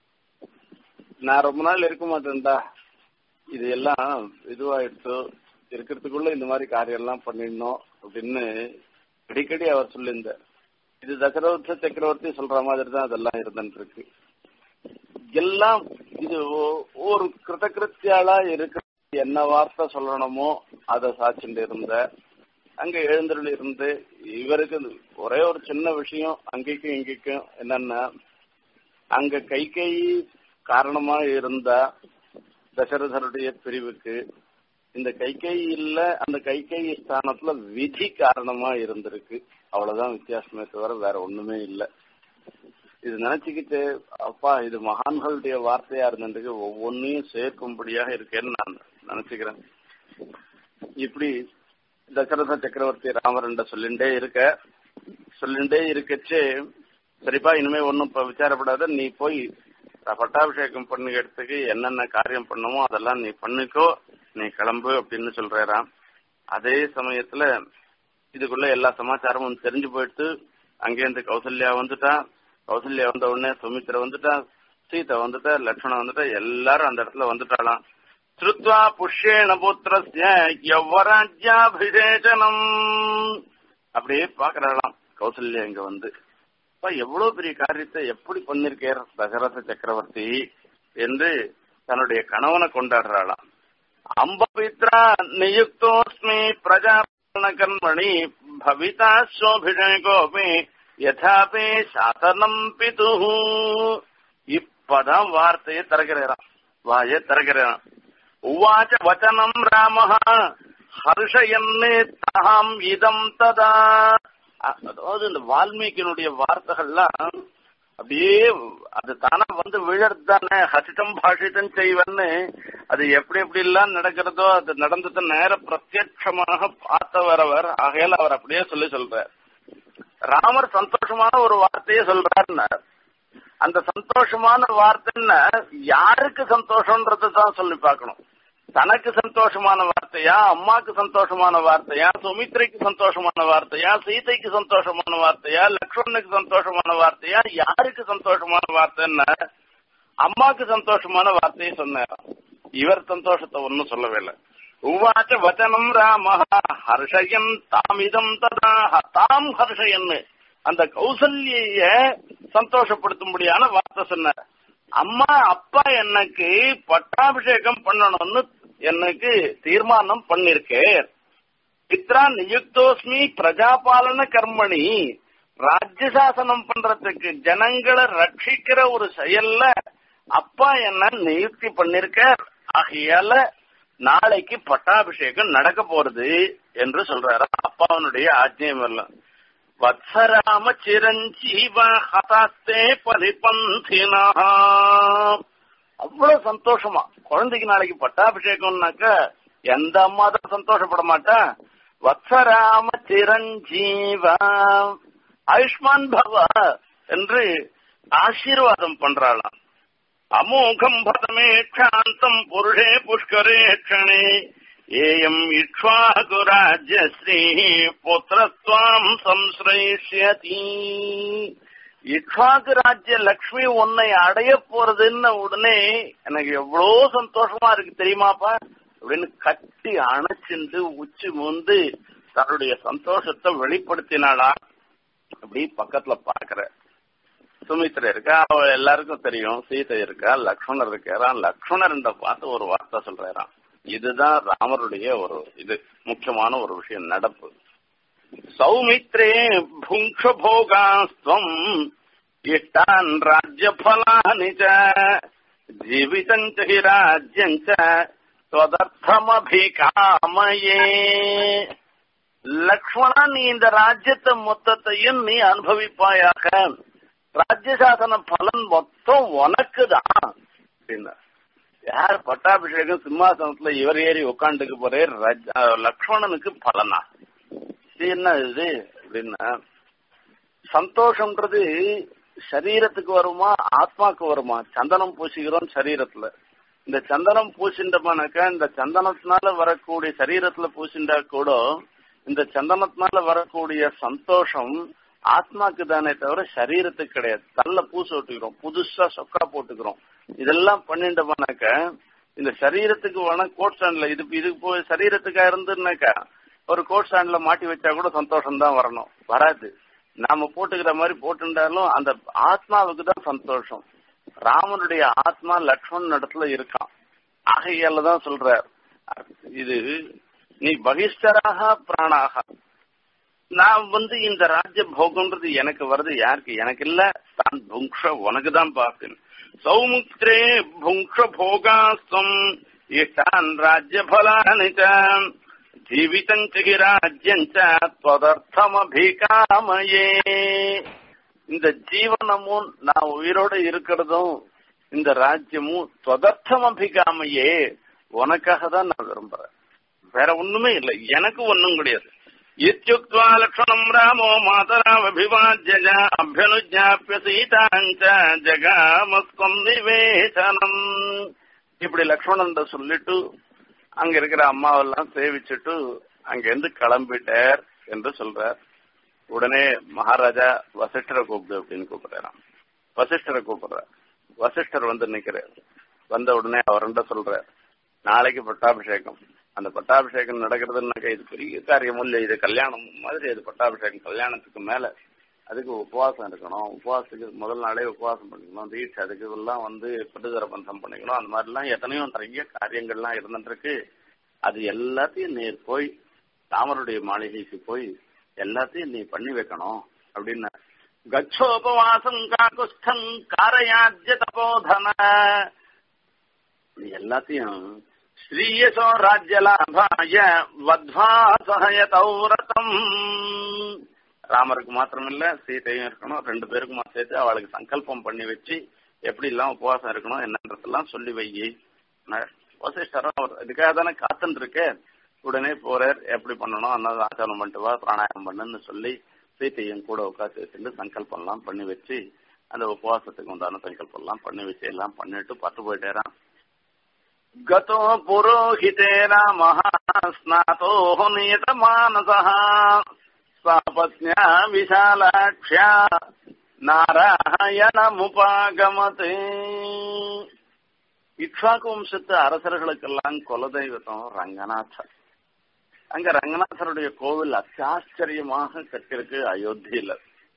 நான் ரொம்ப நாள் இருக்க மாட்டேன்டா இது எல்லாம் இதுவாயிடுச்சு இருக்கிறதுக்குள்ள இந்த மாதிரி காரியம் எல்லாம் பண்ணிடணும் அப்படின்னு அடிக்கடி அவர் சொல்லியிருந்தார் இது தசரவர்த்த சக்கரவர்த்தி சொல்ற மாதிரி தான் அதெல்லாம் இருந்துட்டு இருக்கு எல்லாம் இது ஒ- ஒரு கிருதகிருத்தியாளா இருக்கிற என்ன வார்த்தை சொல்லணுமோ அதை சாட்சிண்டு இருந்த அங்க எழுந்தருள் இருந்து இவருக்கு ஒரே ஒரு சின்ன விஷயம் அங்கேக்கும் இங்கேக்கும் என்னன்னா அங்க கைகை காரணமா இருந்தா தசரதருடைய பிரிவுக்கு இந்த கைகை இல்ல அந்த கைகை ஸ்தானத்துல விதி காரணமா இருந்திருக்கு அவ்வளவுதான் வித்தியாசமே தவிர வேற ஒண்ணுமே இல்ல இது நினைச்சுக்கிட்டு அப்பா இது மகான்களுடைய வார்த்தையா இருந்திருக்கு ஒவ்வொன்றையும் சேர்க்கும்படியாக இருக்கேன்னு நான் நினைச்சுக்கிறேன் இப்படி தசரத சக்கரவர்த்தி ராமரண்ட சொல்லிண்டே இருக்க சொல்லிண்டே இருக்கச்சு சரிப்பா இனிமே ஒன்னும் இப்ப விசாரப்படாத நீ போய் பட்டாபிஷேகம் பண்ணுகிறதுக்கு என்னென்ன காரியம் பண்ணுமோ அதெல்லாம் நீ பண்ணிக்கோ நீ கிளம்பு அப்படின்னு சொல்றாராம் அதே சமயத்துல இதுக்குள்ள எல்லா சமாச்சாரமும் தெரிஞ்சு போயிட்டு அங்கேருந்து கௌசல்யா வந்துட்டா கௌசல்யா வந்த உடனே சுமித்ரா வந்துட்டா சீதை வந்துட்டா லட்சுமணன் வந்துட்டா எல்லாரும் அந்த இடத்துல வந்துட்டாளாம் ஸ்ருத்வா புஷ்யேண புத்திரஸ்ய யவராஜ்யாபிஷேச்சனம் அப்படியே பாக்குறாளாம் கௌசல்யா இங்க வந்து அப்பா எவ்வளவு பெரிய காரியத்தை எப்படி பண்ணிருக்கார் தசரத சக்கரவர்த்தி என்று தன்னுடைய கணவனை கொண்டாடுறாளாம் அம்பபித்ரா நியுக்தோஸ்மி பிரஜா கர்மணி பவிதா சோபிஷேகோபி யதாபி சாசனம் பிது இப்பதான் வார்த்தையை திறக்கிறாராம் வாயை திறக்கிறாராம் உவாச்ச வச்சனம் ராம ஹர்ஷயன்னு தகாம் இதம் ததா அதாவது இந்த வால்மீகியினுடைய வார்த்தைகள்லாம் அப்படியே அது தானா வந்து விழறது தானே ஹசிதம் பாஷிதம் செய்வன்னு அது எப்படி எப்படி எல்லாம் நடக்கிறதோ அது நடந்தது நேர பிரத்யட்சமாக பார்த்தவரவர் ஆகையால அவர் அப்படியே சொல்லி சொல்றார் ராமர் சந்தோஷமான ஒரு வார்த்தையை சொல்றாருன்னார் அந்த சந்தோஷமான வார்த்தைன்னா யாருக்கு சந்தோஷம்ன்றது தான் சொல்லி பார்க்கணும் தனக்கு சந்தோஷமான வார்த்தையா அம்மாக்கு சந்தோஷமான வார்த்தையா சுமித்ரைக்கு சந்தோஷமான வார்த்தையா சீதைக்கு சந்தோஷமான வார்த்தையா லக்ஷ்மணனுக்கு சந்தோஷமான வார்த்தையா யாருக்கு சந்தோஷமான வார்த்தைன்னா அம்மாக்கு சந்தோஷமான வார்த்தையை சொன்னார் இவர் சந்தோஷத்தை ஒன்னும் சொல்லவே இல்லை உவாச்ச வச்சனம் ராம ஹர்ஷயன் தாமிதம் ததா தாம் ஹர்ஷயன்னு அந்த கௌசல்ய சந்தோஷப்படுத்தும்படியான வார்த்தை சொன்னார் அம்மா அப்பா எனக்கு பட்டாபிஷேகம் பண்ணணும்னு எனக்கு தீர்மானம் பண்ணிருக்கேன் பித்ரா நியுக்தோஸ்மி பிரஜாபாலன கர்மணி ராஜ்ய சாசனம் பண்றதுக்கு ஜனங்களை ரட்சிக்கிற ஒரு செயல்ல அப்பா என்ன நியுக்தி பண்ணிருக்கார் ஆகையால நாளைக்கு பட்டாபிஷேகம் நடக்க போறது என்று சொல்றாரு அப்பாவனுடைய ஆஜ்யம் எல்லாம் வத்சராம சிரஞ்சீவ ஹதாஸ்தே பரிபந்தினா அவ்வளவு சந்தோஷமா குழந்தைக்கு நாளைக்கு பட்டாபிஷேகம்னாக்க எந்த அம்மா தான் சந்தோஷப்பட மாட்டா வத்சராம சிரஞ்சீவ ஆயுஷ்மான் பவ என்று ஆசீர்வாதம் பண்றாளாம் அமோகம் பதமே க்ஷாந்தம் புருஷே புஷ்கரே க்ஷணே ஏயம் இக்ஷ்வாகுராஜ்யஸ்ரீ புத்திரத்வாம் சம்ஸ்ரயிஷ்யதி இக்ஷ்வாகு ராஜ்ய லக்ஷ்மி உன்னை அடைய போறதுன்னு உடனே எனக்கு எவ்வளோ சந்தோஷமா இருக்கு தெரியுமாப்பா அப்படின்னு கட்டி அணைச்சிண்டு உச்சி முந்து தன்னுடைய சந்தோஷத்தை வெளிப்படுத்தினாளா அப்படி பக்கத்துல பாக்குற சுமித்ரா இருக்கா அவ எல்லாருக்கும் தெரியும் சீதை இருக்கா லக்ஷ்மணர் இருக்காராம் லக்ஷ்மணர் பார்த்து ஒரு வார்த்தை சொல்றாராம் இதுதான் ராமருடைய ஒரு இது முக்கியமான ஒரு விஷயம் நடப்பு சௌமித்ரே புங்ஷ போகாஸ்துவம் இஷ்டான் ராஜ்ய பலானி ஜீவிதஞ்ச ஹி ராஜ்யஞ்ச ஸ்வதர்த்தமபிகாமயே லக்ஷ்மணா நீ இந்த ராஜ்யத்தை மொத்தத்தையும் நீ அனுபவிப்பாயாக ராஜ்யசாசன பலன் மொத்தம் உனக்கு தான் அப்படின்னா யார் பட்டாபிஷேகம் சிம்மாசனத்துல இவர் ஏறி உட்காந்துக்கு போறே லக்ஷ்மணனுக்கு பலனா இது என்ன இது அப்படின்னா சந்தோஷம்ன்றது சரீரத்துக்கு வருமா ஆத்மாக்கு வருமா சந்தனம் பூசிக்கிறோம் சரீரத்துல இந்த சந்தனம் பூசின்றமானாக்கா இந்த சந்தனத்தினால வரக்கூடிய சரீரத்துல பூசிண்டா கூட இந்த சந்தனத்தினால வரக்கூடிய சந்தோஷம் ஆத்மாக்கு தானே தவிர சரீரத்துக்கு கிடையாது தள்ள பூசு ஓட்டுக்கிறோம் புதுசா சொக்கா போட்டுக்கிறோம் இதெல்லாம் பண்ணிட்டோம்னாக்க இந்த சரீரத்துக்கு வேணா கோட் ஸ்டாண்ட்ல இது இது போய் சரீரத்துக்கா இருந்துன்னாக்கா ஒரு கோட் ஸ்டாண்ட்ல மாட்டி வச்சா கூட சந்தோஷம் தான் வரணும் வராது நாம போட்டுக்கிற மாதிரி போட்டுட்டாலும் அந்த ஆத்மாவுக்கு தான் சந்தோஷம் ராமனுடைய ஆத்மா லக்ஷ்மணன் இடத்துல இருக்கான் ஆகையால தான் சொல்றார் இது நீ பகிஷ்டராக பிராணாக நான் வந்து இந்த ராஜ்ய போகம்ன்றது எனக்கு வருது யாருக்கு எனக்கு இல்ல தான் புங்ஷ உனக்கு தான் பார்க்கணும் சௌமுத்திரே புங்ஷ போகாஸ்தம் இஷ்டான் ராஜ்ய பலானி ஜீவிதம் ஹி ராஜ்யம் ததர்த்தமபிகாமயே இந்த ஜீவனமும் நான் உயிரோட இருக்கிறதும் இந்த ராஜ்யமும் தொதர்த்தம் அபிகாமையே உனக்காக தான் நான் விரும்புறேன் வேற ஒண்ணுமே இல்லை எனக்கு ஒண்ணும் கிடையாது இத்யுக்த்வா லக்ஷணம் ராமோ மாதராவபிவாஜ்ய அபியனுஜாப்பிய சீதாஞ்ச ஜகாமஸ்கம் நிவேசனம் இப்படி லக்ஷ்மணன் சொல்லிட்டு அங்க இருக்கிற அம்மாவெல்லாம் சேவிச்சுட்டு அங்கிருந்து கிளம்பிட்டார் என்று சொல்றார் உடனே மகாராஜா வசிஷ்டரை கூப்பிடு அப்படின்னு கூப்பிடுறாராம் வசிஷ்டரை கூப்பிடுறார் வசிஷ்டர் வந்து நிக்கிறார் வந்த உடனே அவர்கிட்ட சொல்றார் நாளைக்கு பட்டாபிஷேகம் அந்த பட்டாபிஷேகம் நடக்கிறதுனாக்கா இது பெரிய காரியம் இல்லை இது கல்யாணம் மாதிரி அது பட்டாபிஷேகம் கல்யாணத்துக்கு மேல அதுக்கு உபவாசம் இருக்கணும் உபவாசத்துக்கு முதல் நாளே உபவாசம் பண்ணிக்கணும் தீட்சை அதுக்கு எல்லாம் வந்து பட்டுதர பந்தம் பண்ணிக்கணும் அந்த மாதிரிலாம் எத்தனையோ நிறைய காரியங்கள்லாம் இருந்துருக்கு அது எல்லாத்தையும் நீ போய் தாமருடைய மாளிகைக்கு போய் எல்லாத்தையும் நீ பண்ணி வைக்கணும் அப்படின்னு கச்சோபவாசம் காகுஸ்தம் காரயாஜ்ய தபோதன எல்லாத்தையும் ஸ்ரீயசோ ராஜ்யலாபாய வத்வா சகயதௌரதம் ராமருக்கு மாத்திரமில்ல சீதையும் இருக்கணும் ரெண்டு பேருக்குமா சேர்த்து அவளுக்கு சங்கல்பம் பண்ணி வச்சு எப்படி எல்லாம் உபவாசம் இருக்கணும் என்னன்றதெல்லாம் சொல்லி வை வசிஷ்டரும் அவர் இதுக்காக தானே காத்துன்னு இருக்கு உடனே போறார் எப்படி பண்ணணும் அன்னது ஆச்சாரம் பண்ணிட்டு வா பிராணாயாமம் பண்ணுன்னு சொல்லி சீத்தையும் கூட உட்காந்து வச்சுட்டு சங்கல்பம் எல்லாம் பண்ணி வச்சு அந்த உபவாசத்துக்கு உண்டான சங்கல்பம் எல்லாம் பண்ணி வச்சு எல்லாம் பண்ணிட்டு பத்து போயிட்டேறான் गतो पुरोहिते रामः स्नातोः नियतमानसः स्वापत्न्या विशालाक्ष्या நாராயணமுபாகமதே இக்ஷாக்கு வம்சத்து அரசர்களுக்கெல்லாம் குலதெய்வத்தம் ரங்கநாதர் அங்க ரங்கநாதருடைய கோவில் அத்தியாச்சரியமாக கட்டிருக்கு அயோத்தியில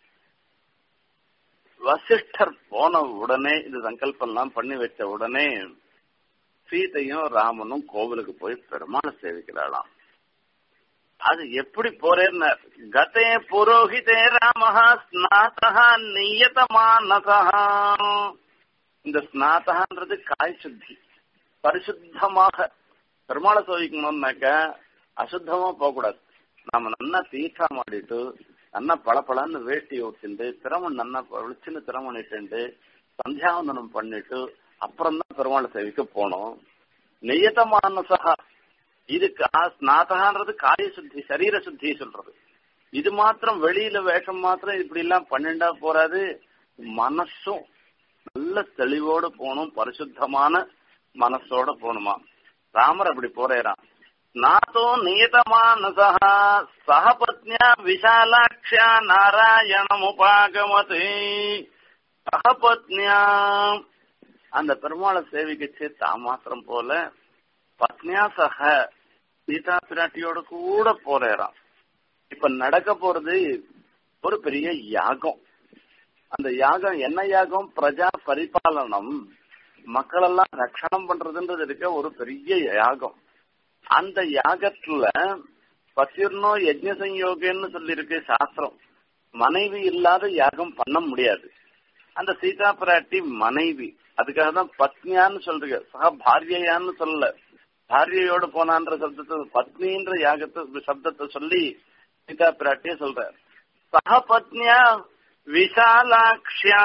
வசிஷ்டர் போன உடனே இது சங்கல்பம் எல்லாம் பண்ணி வச்ச உடனே சீதையும் ராமனும் கோவிலுக்கு போய் பெருமாளை சேவிக்கிறாளாம் அது எப்படி போறேன்னு கதே புரோஹிதே ராமஹா ஸ்நாதா நியதமானசா இந்த ஸ்நாதகான்றது காய் சுத்தி பரிசுத்தமாக பெருமாளை சேவிக்கணும்னாக்க அசுத்தமா போகக்கூடாது நாம நல்லா தீட்டா மாடிட்டு நல்லா பளபளன்னு வேட்டி ஊற்றிண்டு திறமன் நல்லா விழிச்சுன்னு திறமணிட்டு சந்தியாவந்தனம் பண்ணிட்டு அப்புறம் தான் பெருமாளை சேவிக்க போனோம் நியதமானசா இது ஸ்நாதகான்றது காய சுத்தி சரீர சுத்தி சொல்றது இது மாத்திரம் வெளியில வேஷம் மாத்திரம் இப்படி எல்லாம் பண்ணிண்டா போறாது மனசும் நல்ல தெளிவோடு போகணும் பரிசுத்தமான மனசோட போகணுமா ராமர் அப்படி போறேறான் நாத்தோ நியதமானசா சகபத்னியா விஷாலாட்சியா நாராயணமுபாகமதி சகபத்னியா அந்த பெருமாளை சேவிக்கச்சு தான் மாத்திரம் போல பத்னியா சக சீதா பிராட்டியோட கூட போறேறான் இப்ப நடக்க போறது ஒரு பெரிய யாகம் அந்த யாகம் என்ன யாகம் பிரஜா பரிபாலனம் மக்களெல்லாம் ரட்சணம் பண்றதுன்றது இருக்க ஒரு பெரிய யாகம் அந்த யாகத்துல பசிர்னோ யஜ்ஞ சம்யோகன்னு சொல்லி இருக்கு சாஸ்திரம் மனைவி இல்லாத யாகம் பண்ண முடியாது அந்த சீதா பிராட்டி மனைவி அதுக்காக தான் பத்னியான்னு சொல்றீங்க சக பாரியையான்னு சொல்லல பாரியையோட போனான்ற சப்தத்தை பத்னின்ற யாகத்தை சப்தத்தை சொல்லி சீதா பிராட்டிய சொல்ற சக பத்னியா விஷாலாக்ஷியா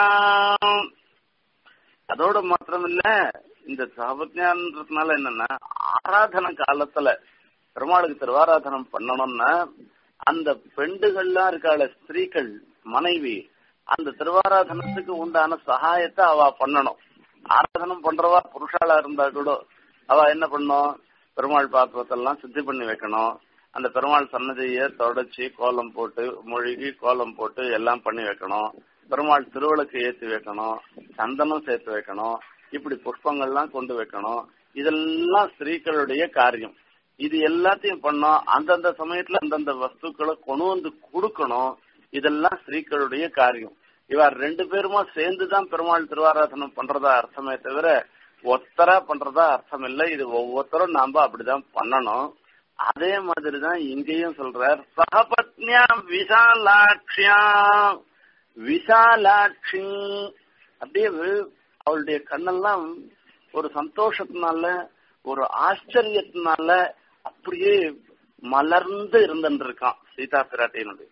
அதோட மாத்திரம் இல்ல இந்த சகபத்னியான்றதுனால என்னன்னா ஆராதனை காலத்துல பெருமாளுக்கு திருவாராதனம் பண்ணணும்னா அந்த பெண்டுகள்லாம் இருக்காள ஸ்திரீகள் மனைவி அந்த திருவாராதனத்துக்கு உண்டான சகாயத்தை அவ பண்ணணும் ஆராதனம் பண்றவா புருஷாளா இருந்தா கூட அவ என்ன பண்ணும் பெருமாள் பாத்திரத்தெல்லாம் சுத்தி பண்ணி வைக்கணும் அந்த பெருமாள் சன்னதியை தொடச்சி கோலம் போட்டு மொழிகி கோலம் போட்டு எல்லாம் பண்ணி வைக்கணும் பெருமாள் திருவிளக்கு ஏற்றி வைக்கணும் சந்தனம் சேர்த்து வைக்கணும் இப்படி புஷ்பங்கள்லாம் கொண்டு வைக்கணும் இதெல்லாம் ஸ்திரீகளுடைய காரியம் இது எல்லாத்தையும் பண்ணோம் அந்தந்த சமயத்துல அந்தந்த வஸ்துக்களை கொண்டு வந்து கொடுக்கணும் இதெல்லாம் ஸ்திரீகளுடைய காரியம் இவர் ரெண்டு பேருமா சேர்ந்துதான் பெருமாள் திருவாராதனம் பண்றதா அர்த்தமே தவிர ஒத்தரா பண்றதா அர்த்தம் இல்லை இது ஒவ்வொருத்தரும் நாம அப்படிதான் பண்ணணும் அதே மாதிரிதான் இங்கேயும் சொல்றார் சகபத்னியா விசாலாட்சியா விசாலாட்சி அப்படியே அவளுடைய கண்ணெல்லாம் ஒரு சந்தோஷத்தினால ஒரு ஆச்சரியத்தினால அப்படியே மலர்ந்து இருந்துட்டு இருக்கான் சீதா பிராட்டியினுடைய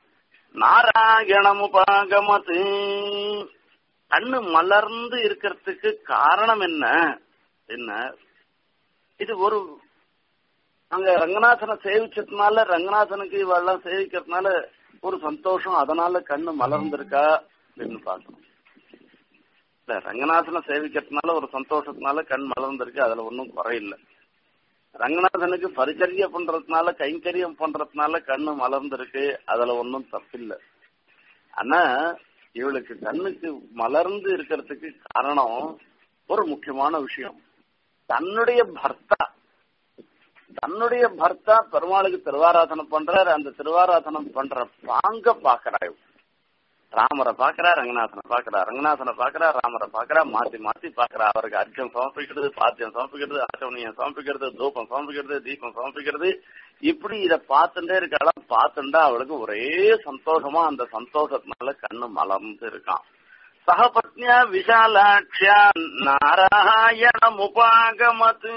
நாராயணமுபாகமது கண்ணு மலர்ந்து இருக்கிறதுக்கு காரணம் என்ன என்ன இது ஒரு அங்க ரங்கநாதனை சேவிச்சதுனால ரங்கநாதனுக்கு இவெல்லாம் சேவிக்கிறதுனால ஒரு சந்தோஷம் அதனால கண்ணு மலர்ந்திருக்கா அப்படின்னு பார்க்கணும் இல்ல ரங்கநாதனை சேவிக்கிறதுனால ஒரு சந்தோஷத்தினால கண் மலர்ந்திருக்கு அதுல ஒன்றும் குறையில்லை ரங்கநாதனுக்கு பரிச்சரிய பண்றதுனால கைங்கரியம் பண்றதுனால கண்ணு மலர்ந்திருக்கு அதுல ஒன்றும் தப்பில்லை ஆனா இவளுக்கு கண்ணுக்கு மலர்ந்து இருக்கிறதுக்கு காரணம் ஒரு முக்கியமான விஷயம் தன்னுடைய பர்த்தா தன்னுடைய பர்த்தா பெருமாளுக்கு திருவாராதனம் பண்றாரு அந்த திருவாராதனம் பண்ற பாங்க பாக்குறா ராமரை பாக்குறா ரங்கநாதனை பாக்குறா ரங்கநாதனை பாக்குறா ராமரை பாக்குறா மாத்தி மாத்தி பாக்குறா அவருக்கு அர்க்கம் சமர்ப்பிக்கிறது பாத்தியம் சமர்ப்பிக்கிறது ஆச்சவனியம் சமர்ப்பிக்கிறது தூபம் சமர்ப்பிக்கிறது தீபம் சமர்ப்பிக்கிறது இப்படி இத பார்த்துட்டே இருக்காளாம் பார்த்துட்டா அவளுக்கு ஒரே சந்தோஷமா அந்த சந்தோஷத்தினால கண்ணு மலர்ந்து இருக்கான் சகபத்னியா விஷாலாட்சியா நாராயண முபாகமத்து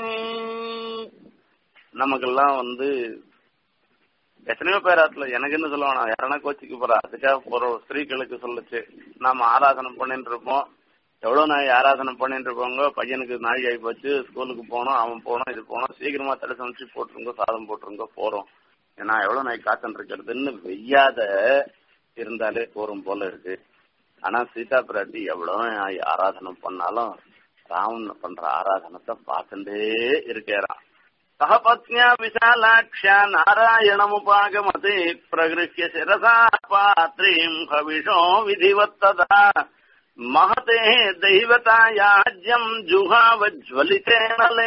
நமக்கெல்லாம் வந்து எத்தனையோ பேராத்துல எனக்கு என்ன சொல்லுவானா யாரனா கோச்சிக்கு போறா அதுக்காக போற ஸ்திரீகளுக்கு சொல்லுச்சு நாம ஆராதனை பண்ணிட்டு இருப்போம் எவ்வளவு நாய் ஆராதனை பண்ணிட்டு இருப்பாங்க பையனுக்கு நாய் ஆகி போச்சு ஸ்கூலுக்கு போனோம் அவன் போனோம் இது போனோம் சீக்கிரமா தலை சமைச்சு போட்டுருங்க சாதம் போட்டுருங்க போறோம் ஏன்னா எவ்வளவு நாய் காத்துட்டு இருக்கிறதுன்னு வெய்யாத இருந்தாலே போரும் போல இருக்கு ஆனா சீதா பிராட்டி எவ்வளவு நாய் ஆராதனை பண்ணாலும் ராவன் பண்ற ஆராதனத்தை பார்த்துட்டே இருக்கேறான் சகபத்னியா விசாலாட்சியா நாராயணமுபாகமதே பிரகிருஹ்ய சிரசா பாத்ரீம் ஹவிஷோ விதிவத்ததா மகதே தெய்வதாயாஜ்யம் ஜுகாவஜ்வலித்தேனலே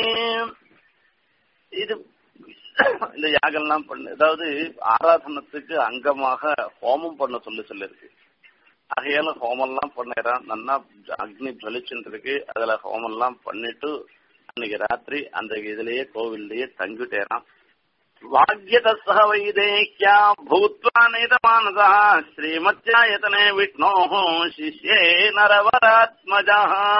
இது இந்த யாகம்லாம் பண்ணு அதாவது ஆராதனத்துக்கு அங்கமாக ஹோமம் பண்ண சொல்லி சொல்லிருக்கு ஆகையால ஹோமம்லாம் பண்ணிடுறான் நல்லா அக்னி ஜலிச்சுட்டு இருக்கு அதுல ஹோமம்லாம் பண்ணிட்டு அன்னைக்கு ராத்திரி அந்த இதுலயே கோவில்லயே தங்கிட்டேறான் வாக்கியதஸ்ஸ வைதேக்கியா பூத்வா நேதமானதா ஸ்ரீமத்யாயதனே விஷ்ணோ சிஷ்யே நரவராத்மஜா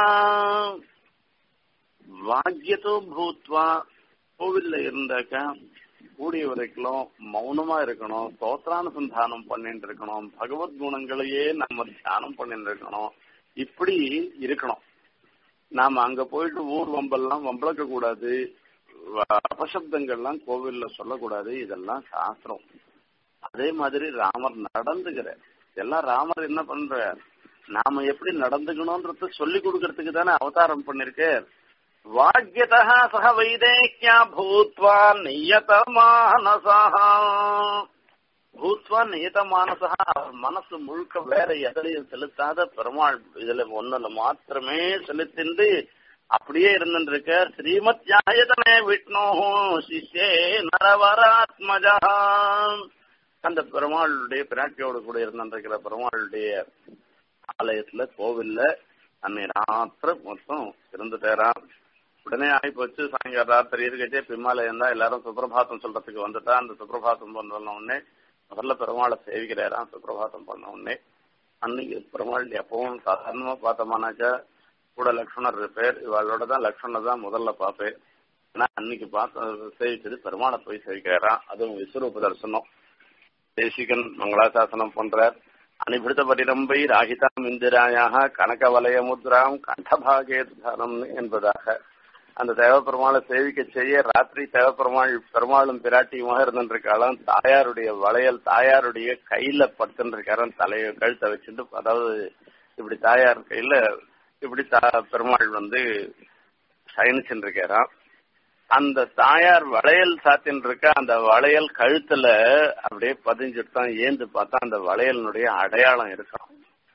வாக்கியத்தோ பூத்வா கோவில்ல இருந்தாக்கா கூடிய வரைக்கும் மௌனமா இருக்கணும் ஸ்தோத்திரானுசந்தானம் பண்ணிட்டு இருக்கணும் பகவத் குணங்களையே நம்ம தியானம் பண்ணிட்டு இருக்கணும் இப்படி இருக்கணும் நாம அங்க போயிட்டு ஊர் வம்பெல்லாம் வம்பளக்க கூடாது அபசப்தங்கள்லாம் கோவில்ல சொல்லக்கூடாது இதெல்லாம் சாஸ்திரம் அதே மாதிரி ராமர் நடந்துகிற எல்லாம் ராமர் என்ன பண்ற நாம எப்படி நடந்துக்கணும்ன்றத சொல்லி கொடுக்கறதுக்கு தானே அவதாரம் பண்ணிருக்க வாக்கியதா சக வைதேக்கியா பூத்வா நியத மானசா பூத்வா நியத மானசா அவர் மனசு முழுக்க வேற எதிலையும் செலுத்தாத பெருமாள் இதுல ஒண்ணுல மாத்திரமே செலுத்திண்டு அப்படியே இருந்துருக்க ஸ்ரீமத் யாயதனே விஷ்ணு சிஷ்யே நரவராத்மஜா அந்த பெருமாளுடைய பிராட்டியோடு கூட இருந்திருக்கிற பெருமாளுடைய ஆலயத்துல கோவில்ல அன்னை ராத்திர மொத்தம் இருந்துட்டேரான் உடனே ஆகிப்போச்சு சாயங்காலம் ராத்திரி இருக்கச்சே பிம்மால இருந்தா எல்லாரும் சுப்பிரபாதம் சொல்றதுக்கு வந்துட்டா அந்த சுப்பிரபாதம் பண்ண உடனே முதல்ல பெருமாளை சேவிக்கிறாராம் சுப்பிரபாதம் பண்ண உடனே அன்னைக்கு பெருமாள் எப்பவும் சாதாரணமா பார்த்தோமானாக்கா கூட லக்ஷ்மணர் இருப்பார் இவளோட தான் லக்ஷ்மணர் தான் முதல்ல பார்ப்பேன் ஆனா அன்னைக்கு பார்த்து சேவிச்சது பெருமாளை போய் சேவிக்கிறாராம் அதுவும் விஸ்வரூப தரிசனம் தேசிகன் மங்களாசாசனம் பண்றார் அனிபிடித்த பரிரம்பை ராகிதாம் இந்திராயாக கனக வலய முத்ராம் கண்டபாகே தானம் என்பதாக அந்த தேவப்பெருமாளை சேவிக்க செய்ய ராத்திரி தேவப்பெருமாள் பெருமாளும் பிராட்டியுமாக இருந்துருக்காளாம் தாயாருடைய வளையல் தாயாருடைய கையில படுத்துருக்காராம் தலைய கழுத்தை வச்சுட்டு அதாவது இப்படி தாயார் கையில இப்படி பெருமாள் வந்து சயனிச்சுட்டு இருக்காராம் அந்த தாயார் வளையல் சாத்தின்னு இருக்க அந்த வளையல் கழுத்துல அப்படியே பதிஞ்சுட்டு தான் ஏந்து பார்த்தா அந்த வளையலினுடைய அடையாளம் இருக்கும்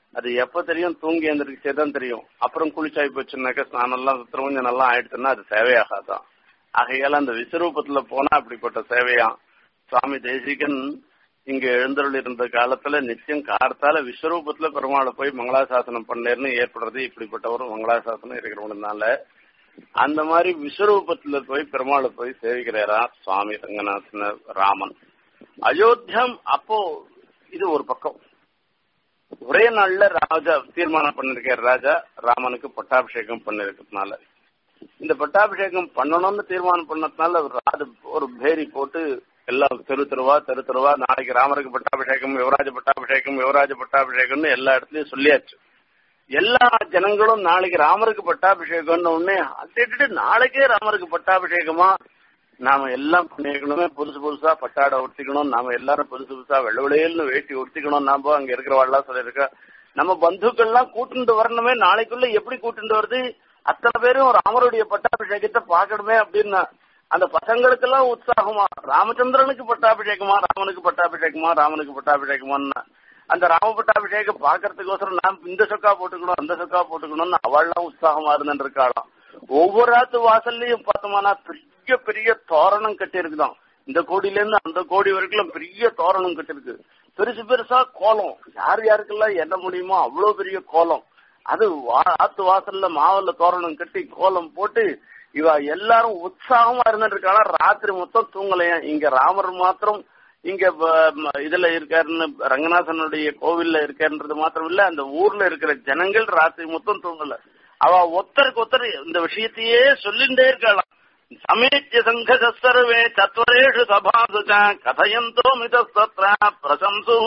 அது எப்ப தெரியும் தூங்கி எந்திரிச்சே தான் தெரியும் அப்புறம் குளிச்சாய் போச்சுனாக்கா ஸ்நானம் எல்லாம் திருவஞ்சம் நல்லா ஆயிடுச்சுன்னா அது சேவையாகாதான் ஆகையால அந்த விஸ்வரூபத்துல போனா அப்படிப்பட்ட சேவையா சுவாமி தேசிகன் இங்க எழுந்தருள் இருந்த காலத்துல நிச்சயம் கார்த்தால விஸ்வரூபத்துல பெருமாளை போய் மங்களாசாசனம் பண்ணேர்னு ஏற்படுறது இப்படிப்பட்ட ஒரு மங்களாசாசனம் இருக்கிறவனால அந்த மாதிரி விஸ்வரூபத்துல போய் பெருமாளை போய் சேவிக்கிறாரா சுவாமி ரங்கநாதன ராமன் அயோத்தியம் அப்போ இது ஒரு பக்கம் ஒரே நாள்ல ராஜா தீர்மானம் பண்ணிருக்காரு ராஜா ராமனுக்கு பட்டாபிஷேகம் பண்ணிருக்கிறதுனால இந்த பட்டாபிஷேகம் பண்ணணும்னு தீர்மானம் பண்ணதுனால அது ஒரு பேரி போட்டு எல்லாம் தெரு தெருவா தெரு தெருவா நாளைக்கு ராமருக்கு பட்டாபிஷேகம் யுவராஜ பட்டாபிஷேகம் யுவராஜ பட்டாபிஷேகம்னு எல்லா இடத்துலயும் சொல்லியாச்சு எல்லா ஜனங்களும் நாளைக்கு ராமருக்கு பட்டாபிஷேகம்னு உடனே அத்திட்டு நாளைக்கே ராமருக்கு பட்டாபிஷேகமா நாம எல்லாம் பண்ணிக்கணுமே புதுசு புதுசா பட்டாடை உடுத்திக்கணும் நாம எல்லாரும் புதுசு புதுசா வெள்ள வெளியல்னு வேட்டி உடுத்திக்கணும் நாம அங்க இருக்கிறவாள்லாம் சொல்லியிருக்க நம்ம பந்துக்கள்லாம் கூட்டிட்டு வரணுமே நாளைக்குள்ள எப்படி கூட்டிட்டு வருது அத்தனை பேரும் ராமருடைய பட்டாபிஷேகத்தை பார்க்கணுமே அப்படின்னு அந்த பசங்களுக்கெல்லாம் உற்சாகமா ராமச்சந்திரனுக்கு பட்டாபிஷேகமா ராமனுக்கு பட்டாபிஷேகமா ராமனுக்கு பட்டாபிஷேகமான்னு அந்த ராம பட்டாபிஷேகம் பாக்குறதுக்கோசரம் நாம் இந்த சொக்கா போட்டுக்கணும் அந்த சொக்கா போட்டுக்கணும்னு அவள்லாம் உற்சாகமா இருந்துட்டு இருக்காளாம் ஒவ்வொரு ஆத்து வாசல்லையும் பார்த்தோம்னா பெரிய பெரிய தோரணம் கட்டி இருக்குதான் இந்த கோடியில இருந்து அந்த கோடி வரைக்கும் பெரிய தோரணம் கட்டிருக்கு பெருசு பெருசா கோலம் யார் யாருக்கெல்லாம் என்ன முடியுமோ அவ்வளவு பெரிய கோலம் அது ஆத்து வாசல்ல மாவல்ல தோரணம் கட்டி கோலம் போட்டு இவ எல்லாரும் உற்சாகமா இருந்துட்டு இருக்காளா ராத்திரி மொத்தம் தூங்கலையா இங்க ராமர் மாத்திரம் இங்க இதுல இருக்காருன்னு ரங்கநாதனுடைய கோவில்ல இருக்காருன்றது மாத்திரம் இல்ல அந்த ஊர்ல இருக்கிற ஜனங்கள் ராத்திரி மொத்தம் தூங்கல அவ ஒத்தருக்கு ஒத்தர் இந்த விஷயத்தையே சொல்லிண்டே இருக்கலாம் சமேத்திய சங்க சர்வே சத்வரேஷு சபாசு கதையந்தோ மிதஸ்தத்ரா பிரசம்சு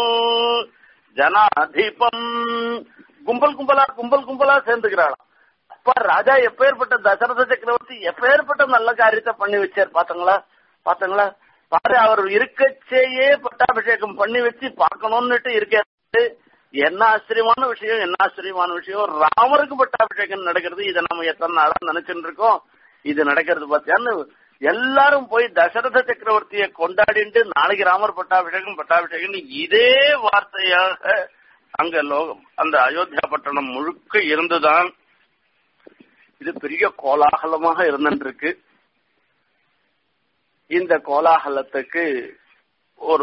ஜனாதிபம் கும்பல் கும்பலா கும்பல் கும்பலா சேர்ந்துக்கிறாளாம் அப்ப ராஜா எப்பேற்பட்ட தசரத சக்கரவர்த்தி எப்பேற்பட்ட நல்ல காரியத்தை பண்ணி வச்சார் பாத்தங்களா பாத்தங்களா பாரு அவர் இருக்கச்சேயே பட்டாபிஷேகம் பண்ணி வச்சு பார்க்கணும்னுட்டு இருக்காரு என்ன ஆச்சரியமான விஷயம் என்ன ஆச்சரியமான விஷயம் ராமருக்கு பட்டாபிஷேகம் நடக்கிறது இதை நம்ம எத்தனை நாளா நினைச்சுட்டு இருக்கோம் இது நடக்கிறது பார்த்தியான்னு எல்லாரும் போய் தசரத சக்கரவர்த்தியை கொண்டாடிட்டு நாளைக்கு ராமர் பட்டாபிஷேகம் பட்டாபிஷேகம் இதே வார்த்தையாக அங்க லோகம் அந்த அயோத்தியா பட்டணம் முழுக்க இருந்துதான் இது பெரிய கோலாகலமாக இருந்துருக்கு இந்த கோலாகலத்துக்கு ஒரு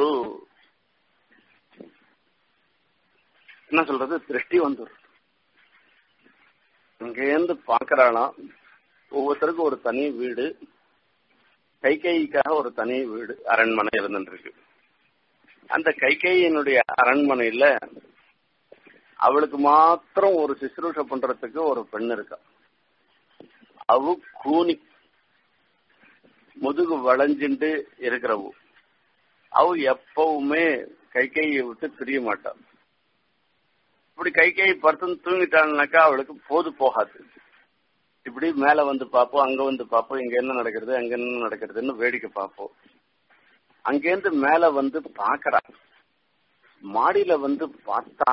என்ன சொல்றது திருஷ்டி வந்துடும் இங்கேருந்து பாக்குறாளாம் ஒவ்வொருத்தருக்கும் ஒரு தனி வீடு கைகைக்காக ஒரு தனி வீடு அரண்மனை இருந்துருக்கு அந்த கைகையினுடைய அரண்மனையில அவளுக்கு மாத்திரம் ஒரு சிசுரூஷ பண்றதுக்கு ஒரு பெண் இருக்கா அவ கூனி முதுகு வளைஞ்சுட்டு இருக்கிறவு அவ எப்பவுமே கை கையை விட்டு பிரிய மாட்டான் இப்படி கை கை படுத்து தூங்கிட்டாள்னாக்கா அவளுக்கு போது போகாது இப்படி மேல வந்து பார்ப்போம் அங்க வந்து பார்ப்போம் இங்க என்ன நடக்கிறது அங்க என்ன நடக்கிறதுன்னு வேடிக்கை பார்ப்போம் அங்கேருந்து மேல வந்து பாக்குறா மாடியில வந்து பார்த்தா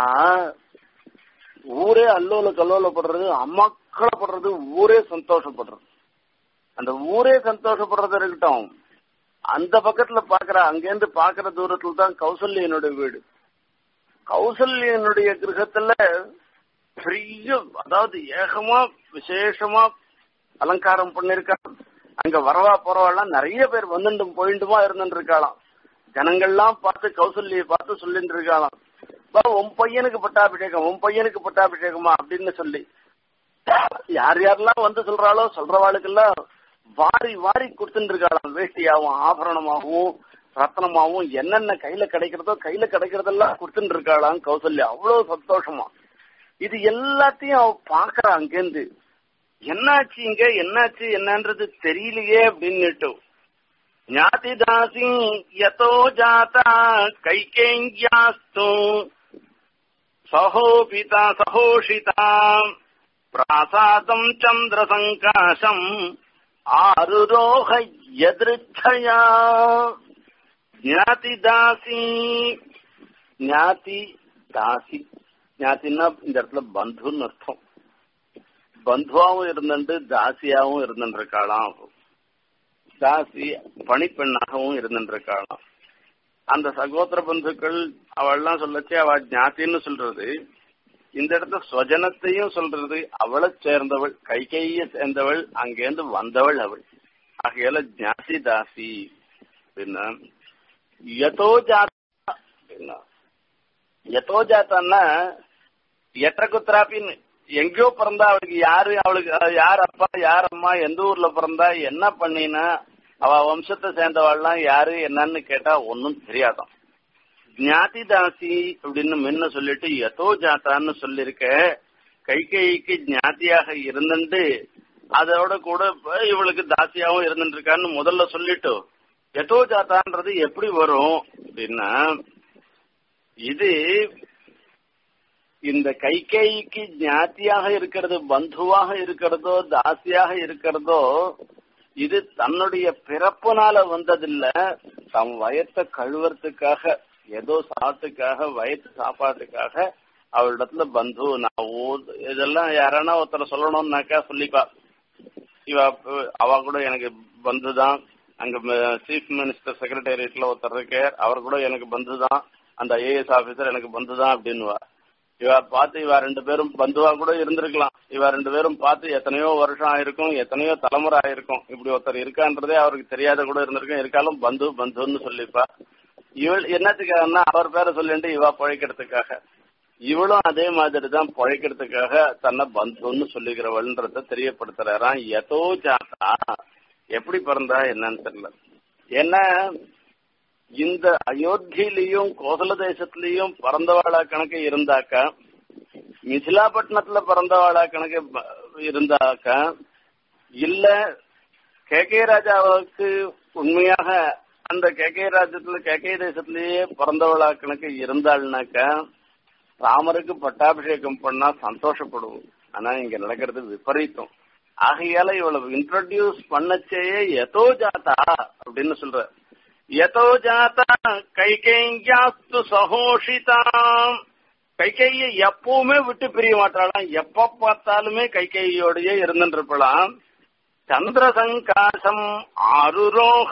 ஊரே அல்லோல கல்லோலப்படுறது அம்மாக்களப்படுறது ஊரே சந்தோஷப்படுறது அந்த ஊரே சந்தோஷப்படுறது இருக்கட்டும் அந்த பக்கத்துல பாக்குற அங்கேருந்து பாக்குற தூரத்துல தான் கௌசல்யனுடைய வீடு கௌசல்யனுடைய கிரகத்துல பெரிய அதாவது ஏகமா விசேஷமா அலங்காரம் பண்ணிருக்காங்க அங்க வரவா போறவாள்லாம் நிறைய பேர் வந்துட்டும் போயிட்டுமா இருந்துட்டு இருக்காளாம் ஜனங்கள்லாம் பார்த்து கௌசல்ய பார்த்து சொல்லிட்டு இருக்காளாம் உன் பையனுக்கு பட்டாபிஷேகம் உன் பையனுக்கு பட்டாபிஷேகமா அப்படின்னு சொல்லி யார் யாரெல்லாம் வந்து சொல்றாளோ சொல்றவாளுக்கெல்லாம் வாரி வாரி கொடுத்துட்டு இருக்காளாம் வேஷ்டியாவும் ஆபரணமாகவும் ரத்னமாவும் என்னென்ன கையில கிடைக்கிறதோ கையில கிடைக்கிறதெல்லாம் கொடுத்துட்டு இருக்காளாம் கௌசல்யா அவ்வளவு சந்தோஷமா இது எல்லாத்தையும் அவ பாக்குறா அங்கேருந்து என்னாச்சு இங்க என்னாச்சு என்னன்றது தெரியலையே அப்படின்னுட்டு ஞாதி தாசி யதோ ஜாதா கைகேங்கியாஸ்து சகோபிதா சகோஷிதா பிராசாதம் சந்திர சங்காசம் ஆருரோக எதிர்ச்சயா ஞாதி தாசி ஞாதி தாசி ஞாத்தின்னா இந்த இடத்துல பந்துன்னு அர்த்தம் பந்துவாவும் இருந்துட்டு தாசியாவும் இருந்துட்டு இருக்காளாம் தாசி பணிப்பெண்ணாகவும் இருந்துட்டு இருக்காளாம் அந்த சகோதர பந்துக்கள் அவள்லாம் சொல்லச்சு அவ ஞாத்தின்னு சொல்றது இந்த இடத்துல ஸ்வஜனத்தையும் சொல்றது அவளை சேர்ந்தவள் கைகைய சேர்ந்தவள் அங்கேருந்து வந்தவள் அவள் ஆகையால ஜாசி தாசி அப்படின்னா யதோ ஜாத்தா அப்படின்னா யதோ ஜாத்தான்னா எட்ட குத்ராப்பின்னு எங்கேயோ பிறந்தா அவளுக்கு யாரு அவளுக்கு யார் அப்பா யார் அம்மா எந்த ஊர்ல பிறந்தா என்ன பண்ணினா அவ வம்சத்தை சேர்ந்தவாள்லாம் யாரு என்னன்னு கேட்டா ஒன்னும் தெரியாதான் ஜாதி தாசி அப்படின்னு முன்ன சொல்லிட்டு எதோ ஜாத்தான்னு சொல்லிருக்க கை கைக்கு ஜாத்தியாக இருந்துட்டு அதோட கூட இவளுக்கு தாசியாவும் இருந்துட்டு இருக்கான்னு முதல்ல சொல்லிட்டு எதோ ஜாத்தான்றது எப்படி வரும் அப்படின்னா இது இந்த கைகைக்கு ஞாத்தியாக இருக்கிறது பந்துவாக இருக்கிறதோ தாசியாக இருக்கிறதோ இது தன்னுடைய பிறப்புனால வந்ததில்ல தம் வயத்தை கழுவுறதுக்காக ஏதோ சாத்துக்காக வயத்து சாப்பாட்டுக்காக அவளிடத்துல பந்து நான் இதெல்லாம் யாரானா ஒருத்தர் சொல்லணும்னாக்கா சொல்லிப்பா இவ அவ கூட எனக்கு பந்து தான் அங்க சீஃப் மினிஸ்டர் செக்ரட்டேரியட்ல ஒருத்தர் இருக்கார் அவர் கூட எனக்கு பந்து தான் அந்த ஐஏஎஸ் ஆபீசர் எனக்கு பந்து தான் அப்படின்னுவா இவ பார்த்து இவ ரெண்டு பேரும் பந்துவா கூட இருந்திருக்கலாம் இவ ரெண்டு பேரும் பார்த்து எத்தனையோ வருஷம் ஆயிருக்கும் எத்தனையோ தலைமுறை ஆயிருக்கும் இப்படி ஒருத்தர் இருக்கான்றதே அவருக்கு தெரியாத கூட இருந்திருக்கும் இருக்காலும் பந்து பந்துன்னு சொல்லிப்பா இவள் என்னத்துக்காகன்னா அவர் பேரை சொல்லிட்டு இவ பழைக்கிறதுக்காக இவளும் அதே மாதிரி தான் பழைக்கிறதுக்காக தன்னை பந்துன்னு சொல்லிக்கிறவள்ன்றத தெரியப்படுத்துறாராம் எதோ ஜாத்தா எப்படி பிறந்தா என்னன்னு தெரியல ஏன்னா இந்த அயோத்தியிலையும் கோசல தேசத்திலையும் பிறந்தவாளா கணக்கு இருந்தாக்கா மிசிலாப்பட்டினத்துல பிறந்தவாளா கணக்கு இருந்தாக்கா இல்ல கே கே ராஜாவுக்கு உண்மையாக அந்த கே கே ராஜ்யத்துல கே கே தேசத்திலேயே பிறந்தவளா கணக்கு இருந்தாள்னாக்கா ராமருக்கு பட்டாபிஷேகம் பண்ணா சந்தோஷப்படுவோம் ஆனா இங்க நடக்கிறது விபரீதம் ஆகையால இவ்வளவு இன்ட்ரோடியூஸ் பண்ணச்சேயே எதோ ஜாத்தா அப்படின்னு சொல்ற எதோ ஜாத்தா கைகையாஸ்து சகோஷிதாம் கைகைய எப்பவுமே விட்டு பிரிய மாட்டாளாம் எப்ப பார்த்தாலுமே கைகையோடயே இருந்துருப்பலாம் சந்திர சங்காசம் ஆருரோக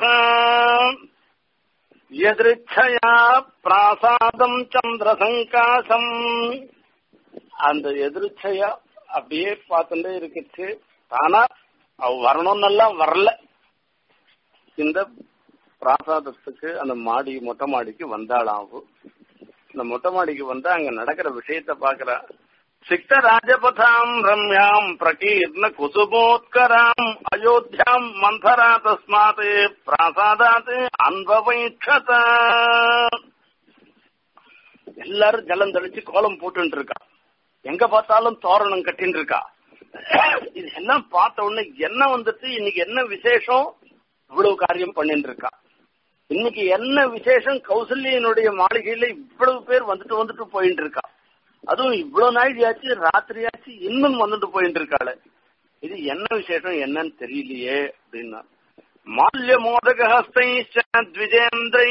எதிர்ச்சயா பிராசாதம் சந்திர சங்காசம் அந்த எதிர்ச்சையா அப்படியே பார்த்துட்டே இருக்குச்சு தானா அவ வரணும்னெல்லாம் வரல இந்த பிராசாதத்துக்கு அந்த மாடி மொட்டை மாடிக்கு வந்தாளாம் இந்த மொட்டை மாடிக்கு வந்தா அங்க நடக்கிற விஷயத்த பாக்குறா சிக்த ராஜபதாம் ரம்யாம் பிரகீர்ண குசுமோத்கராம் அயோத்தியாம் மந்தரா தஸ்மாத் பிராசாதாத் அன்பவைட்சத எல்லாரும் ஜலம் தெளிச்சு கோலம் போட்டு இருக்கா எங்க பார்த்தாலும் தோரணம் கட்டின்னு இருக்கா இது எல்லாம் பார்த்த உடனே என்ன வந்துட்டு இன்னைக்கு என்ன விசேஷம் இவ்வளவு காரியம் பண்ணிட்டு இருக்கா இன்னைக்கு என்ன விசேஷம் கௌசல்யனுடைய மாளிகையில இவ்வளவு பேர் வந்துட்டு வந்துட்டு போயிட்டு இருக்கா அதுவும் இவ்வளவு நாள் ஆச்சு ராத்திரி ஆச்சு இன்னும் வந்துட்டு போயிட்டு இருக்காளு இது என்ன விசேஷம் என்னன்னு தெரியலையே அப்படின்னா மால்ய மோதகஸ்தை த்விஜேந்திரை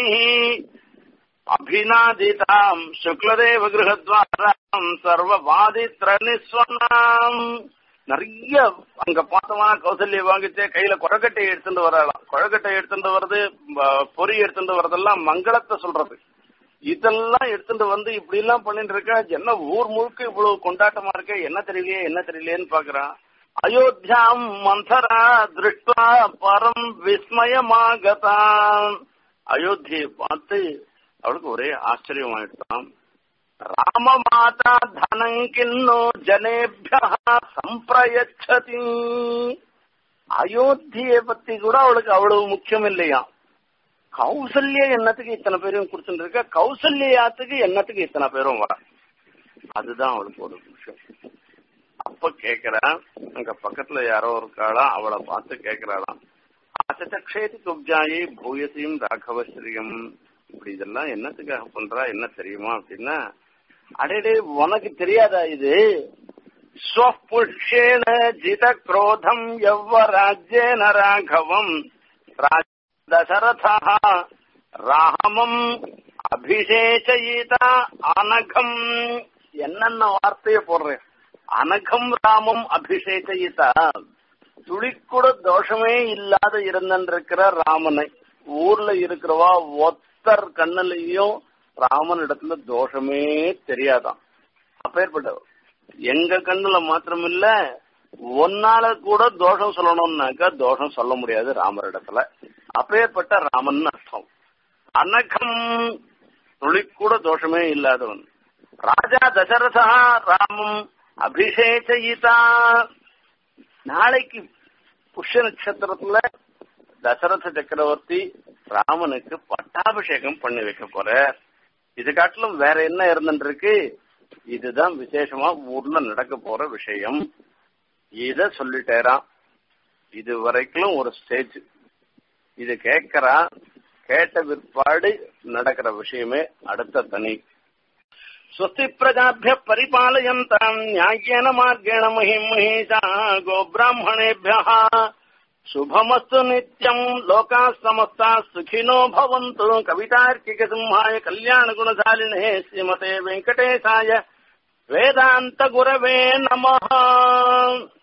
அபிநாதிதாம் சுக்லதேவ கிரகத்வாராம் சர்வவாதித்ர நிஸ்வனாம் நிறைய அங்க பார்த்தோம்னா கௌசல்ய வாங்கிச்சே கையில குழக்கட்டை எடுத்துட்டு வரலாம் குழக்கட்டை எடுத்துட்டு வர்றது பொறி எடுத்துட்டு வர்றதெல்லாம் மங்களத்தை சொல்றது இதெல்லாம் எடுத்துட்டு வந்து இப்படி எல்லாம் பண்ணிட்டு இருக்கா என்ன ஊர் முழுக்க இவ்வளவு கொண்டாட்டமா இருக்க என்ன தெரியலையே என்ன தெரியலையேன்னு பாக்குறான் அயோத்தியாம் மந்தரா திருஷ்டா பரம் விஸ்மயமாகதான் அயோத்தியை பார்த்து அவளுக்கு ஒரே ஆச்சரியமாயிட்டான் ராம மாதா தனம் கிண்ணோ ஜனேபிய சம்பிரயச்சதி அயோத்தியை பத்தி கூட அவளுக்கு அவ்வளவு முக்கியம் இல்லையா கௌசல்ய எண்ணத்துக்கு இத்தனை பேரும் கொடுத்துட்டு இருக்க கௌசல்யாத்துக்கு எண்ணத்துக்கு இத்தனை பேரும் வர அதுதான் அவளுக்கு ஒரு விஷயம் அப்ப கேக்குறேன் அங்க பக்கத்துல யாரோ இருக்காளா அவளை பார்த்து கேக்குறாளாம் ஆச்சதக்ஷேதி துப்ஜாயி பூயசியும் ராகவஸ்ரீயம் இப்படி இதெல்லாம் என்னத்துக்காக பண்றா என்ன தெரியுமா அப்படின்னா அடேடே உனக்கு தெரியாதா இது ஸ்வபுஷ்யேன ஜித குரோதம் எவ்வராஜ்யேன ராகவம் தசரதா ராமம் அபிஷேகிதா அனகம் என்னென்ன வார்த்தைய போடுறேன் அனகம் ராமம் அபிஷேகிதா துளிக்கூட தோஷமே இல்லாத இருந்திருக்கிற ராமனை ஊர்ல இருக்கிறவா ஒத்தர் கண்ணுலயும் ராமன் இடத்துல தோஷமே தெரியாதான் அப்பேற்பட்ட எங்க கண்ணுல மாத்திரம் இல்ல ஒன்னால கூட தோஷம் சொல்லணும்னாக்கா தோஷம் சொல்ல முடியாது ராமரிடத்துல அப்பேற்பட்ட ராமன் அர்த்தம் அனகம் துளி கூட தோஷமே இல்லாதவன் ராஜா தசரதா ராமம் அபிஷேகிதா நாளைக்கு புஷ்ய நட்சத்திரத்துல தசரத சக்கரவர்த்தி ராமனுக்கு பட்டாபிஷேகம் பண்ணி வைக்க போற இது காட்டிலும் வேற என்ன இருந்துருக்கு இதுதான் விசேஷமா ஊர்ல நடக்க போற விஷயம் இத சொல்லிட்டேரான் இது வரைக்கும் ஒரு ஸ்டேஜ் இது கேட்கறான் கேட்ட பிற்பாடு நடக்கிற விஷயமே அடுத்த தனி स्वस्ति प्रजाभ्य परिपालयन्ताम् न्याय्येन मार्गेण महिम् महिषा गोब्राह्मणेभ्यः शुभमस्तु नित्यम् लोकाः समस्ताः सुखिनो भवन्तु कवितार्किकसिंहाय कल्याणगुणशालिने श्रीमते वेङ्कटेशाय वेदान्तगुरवे नमः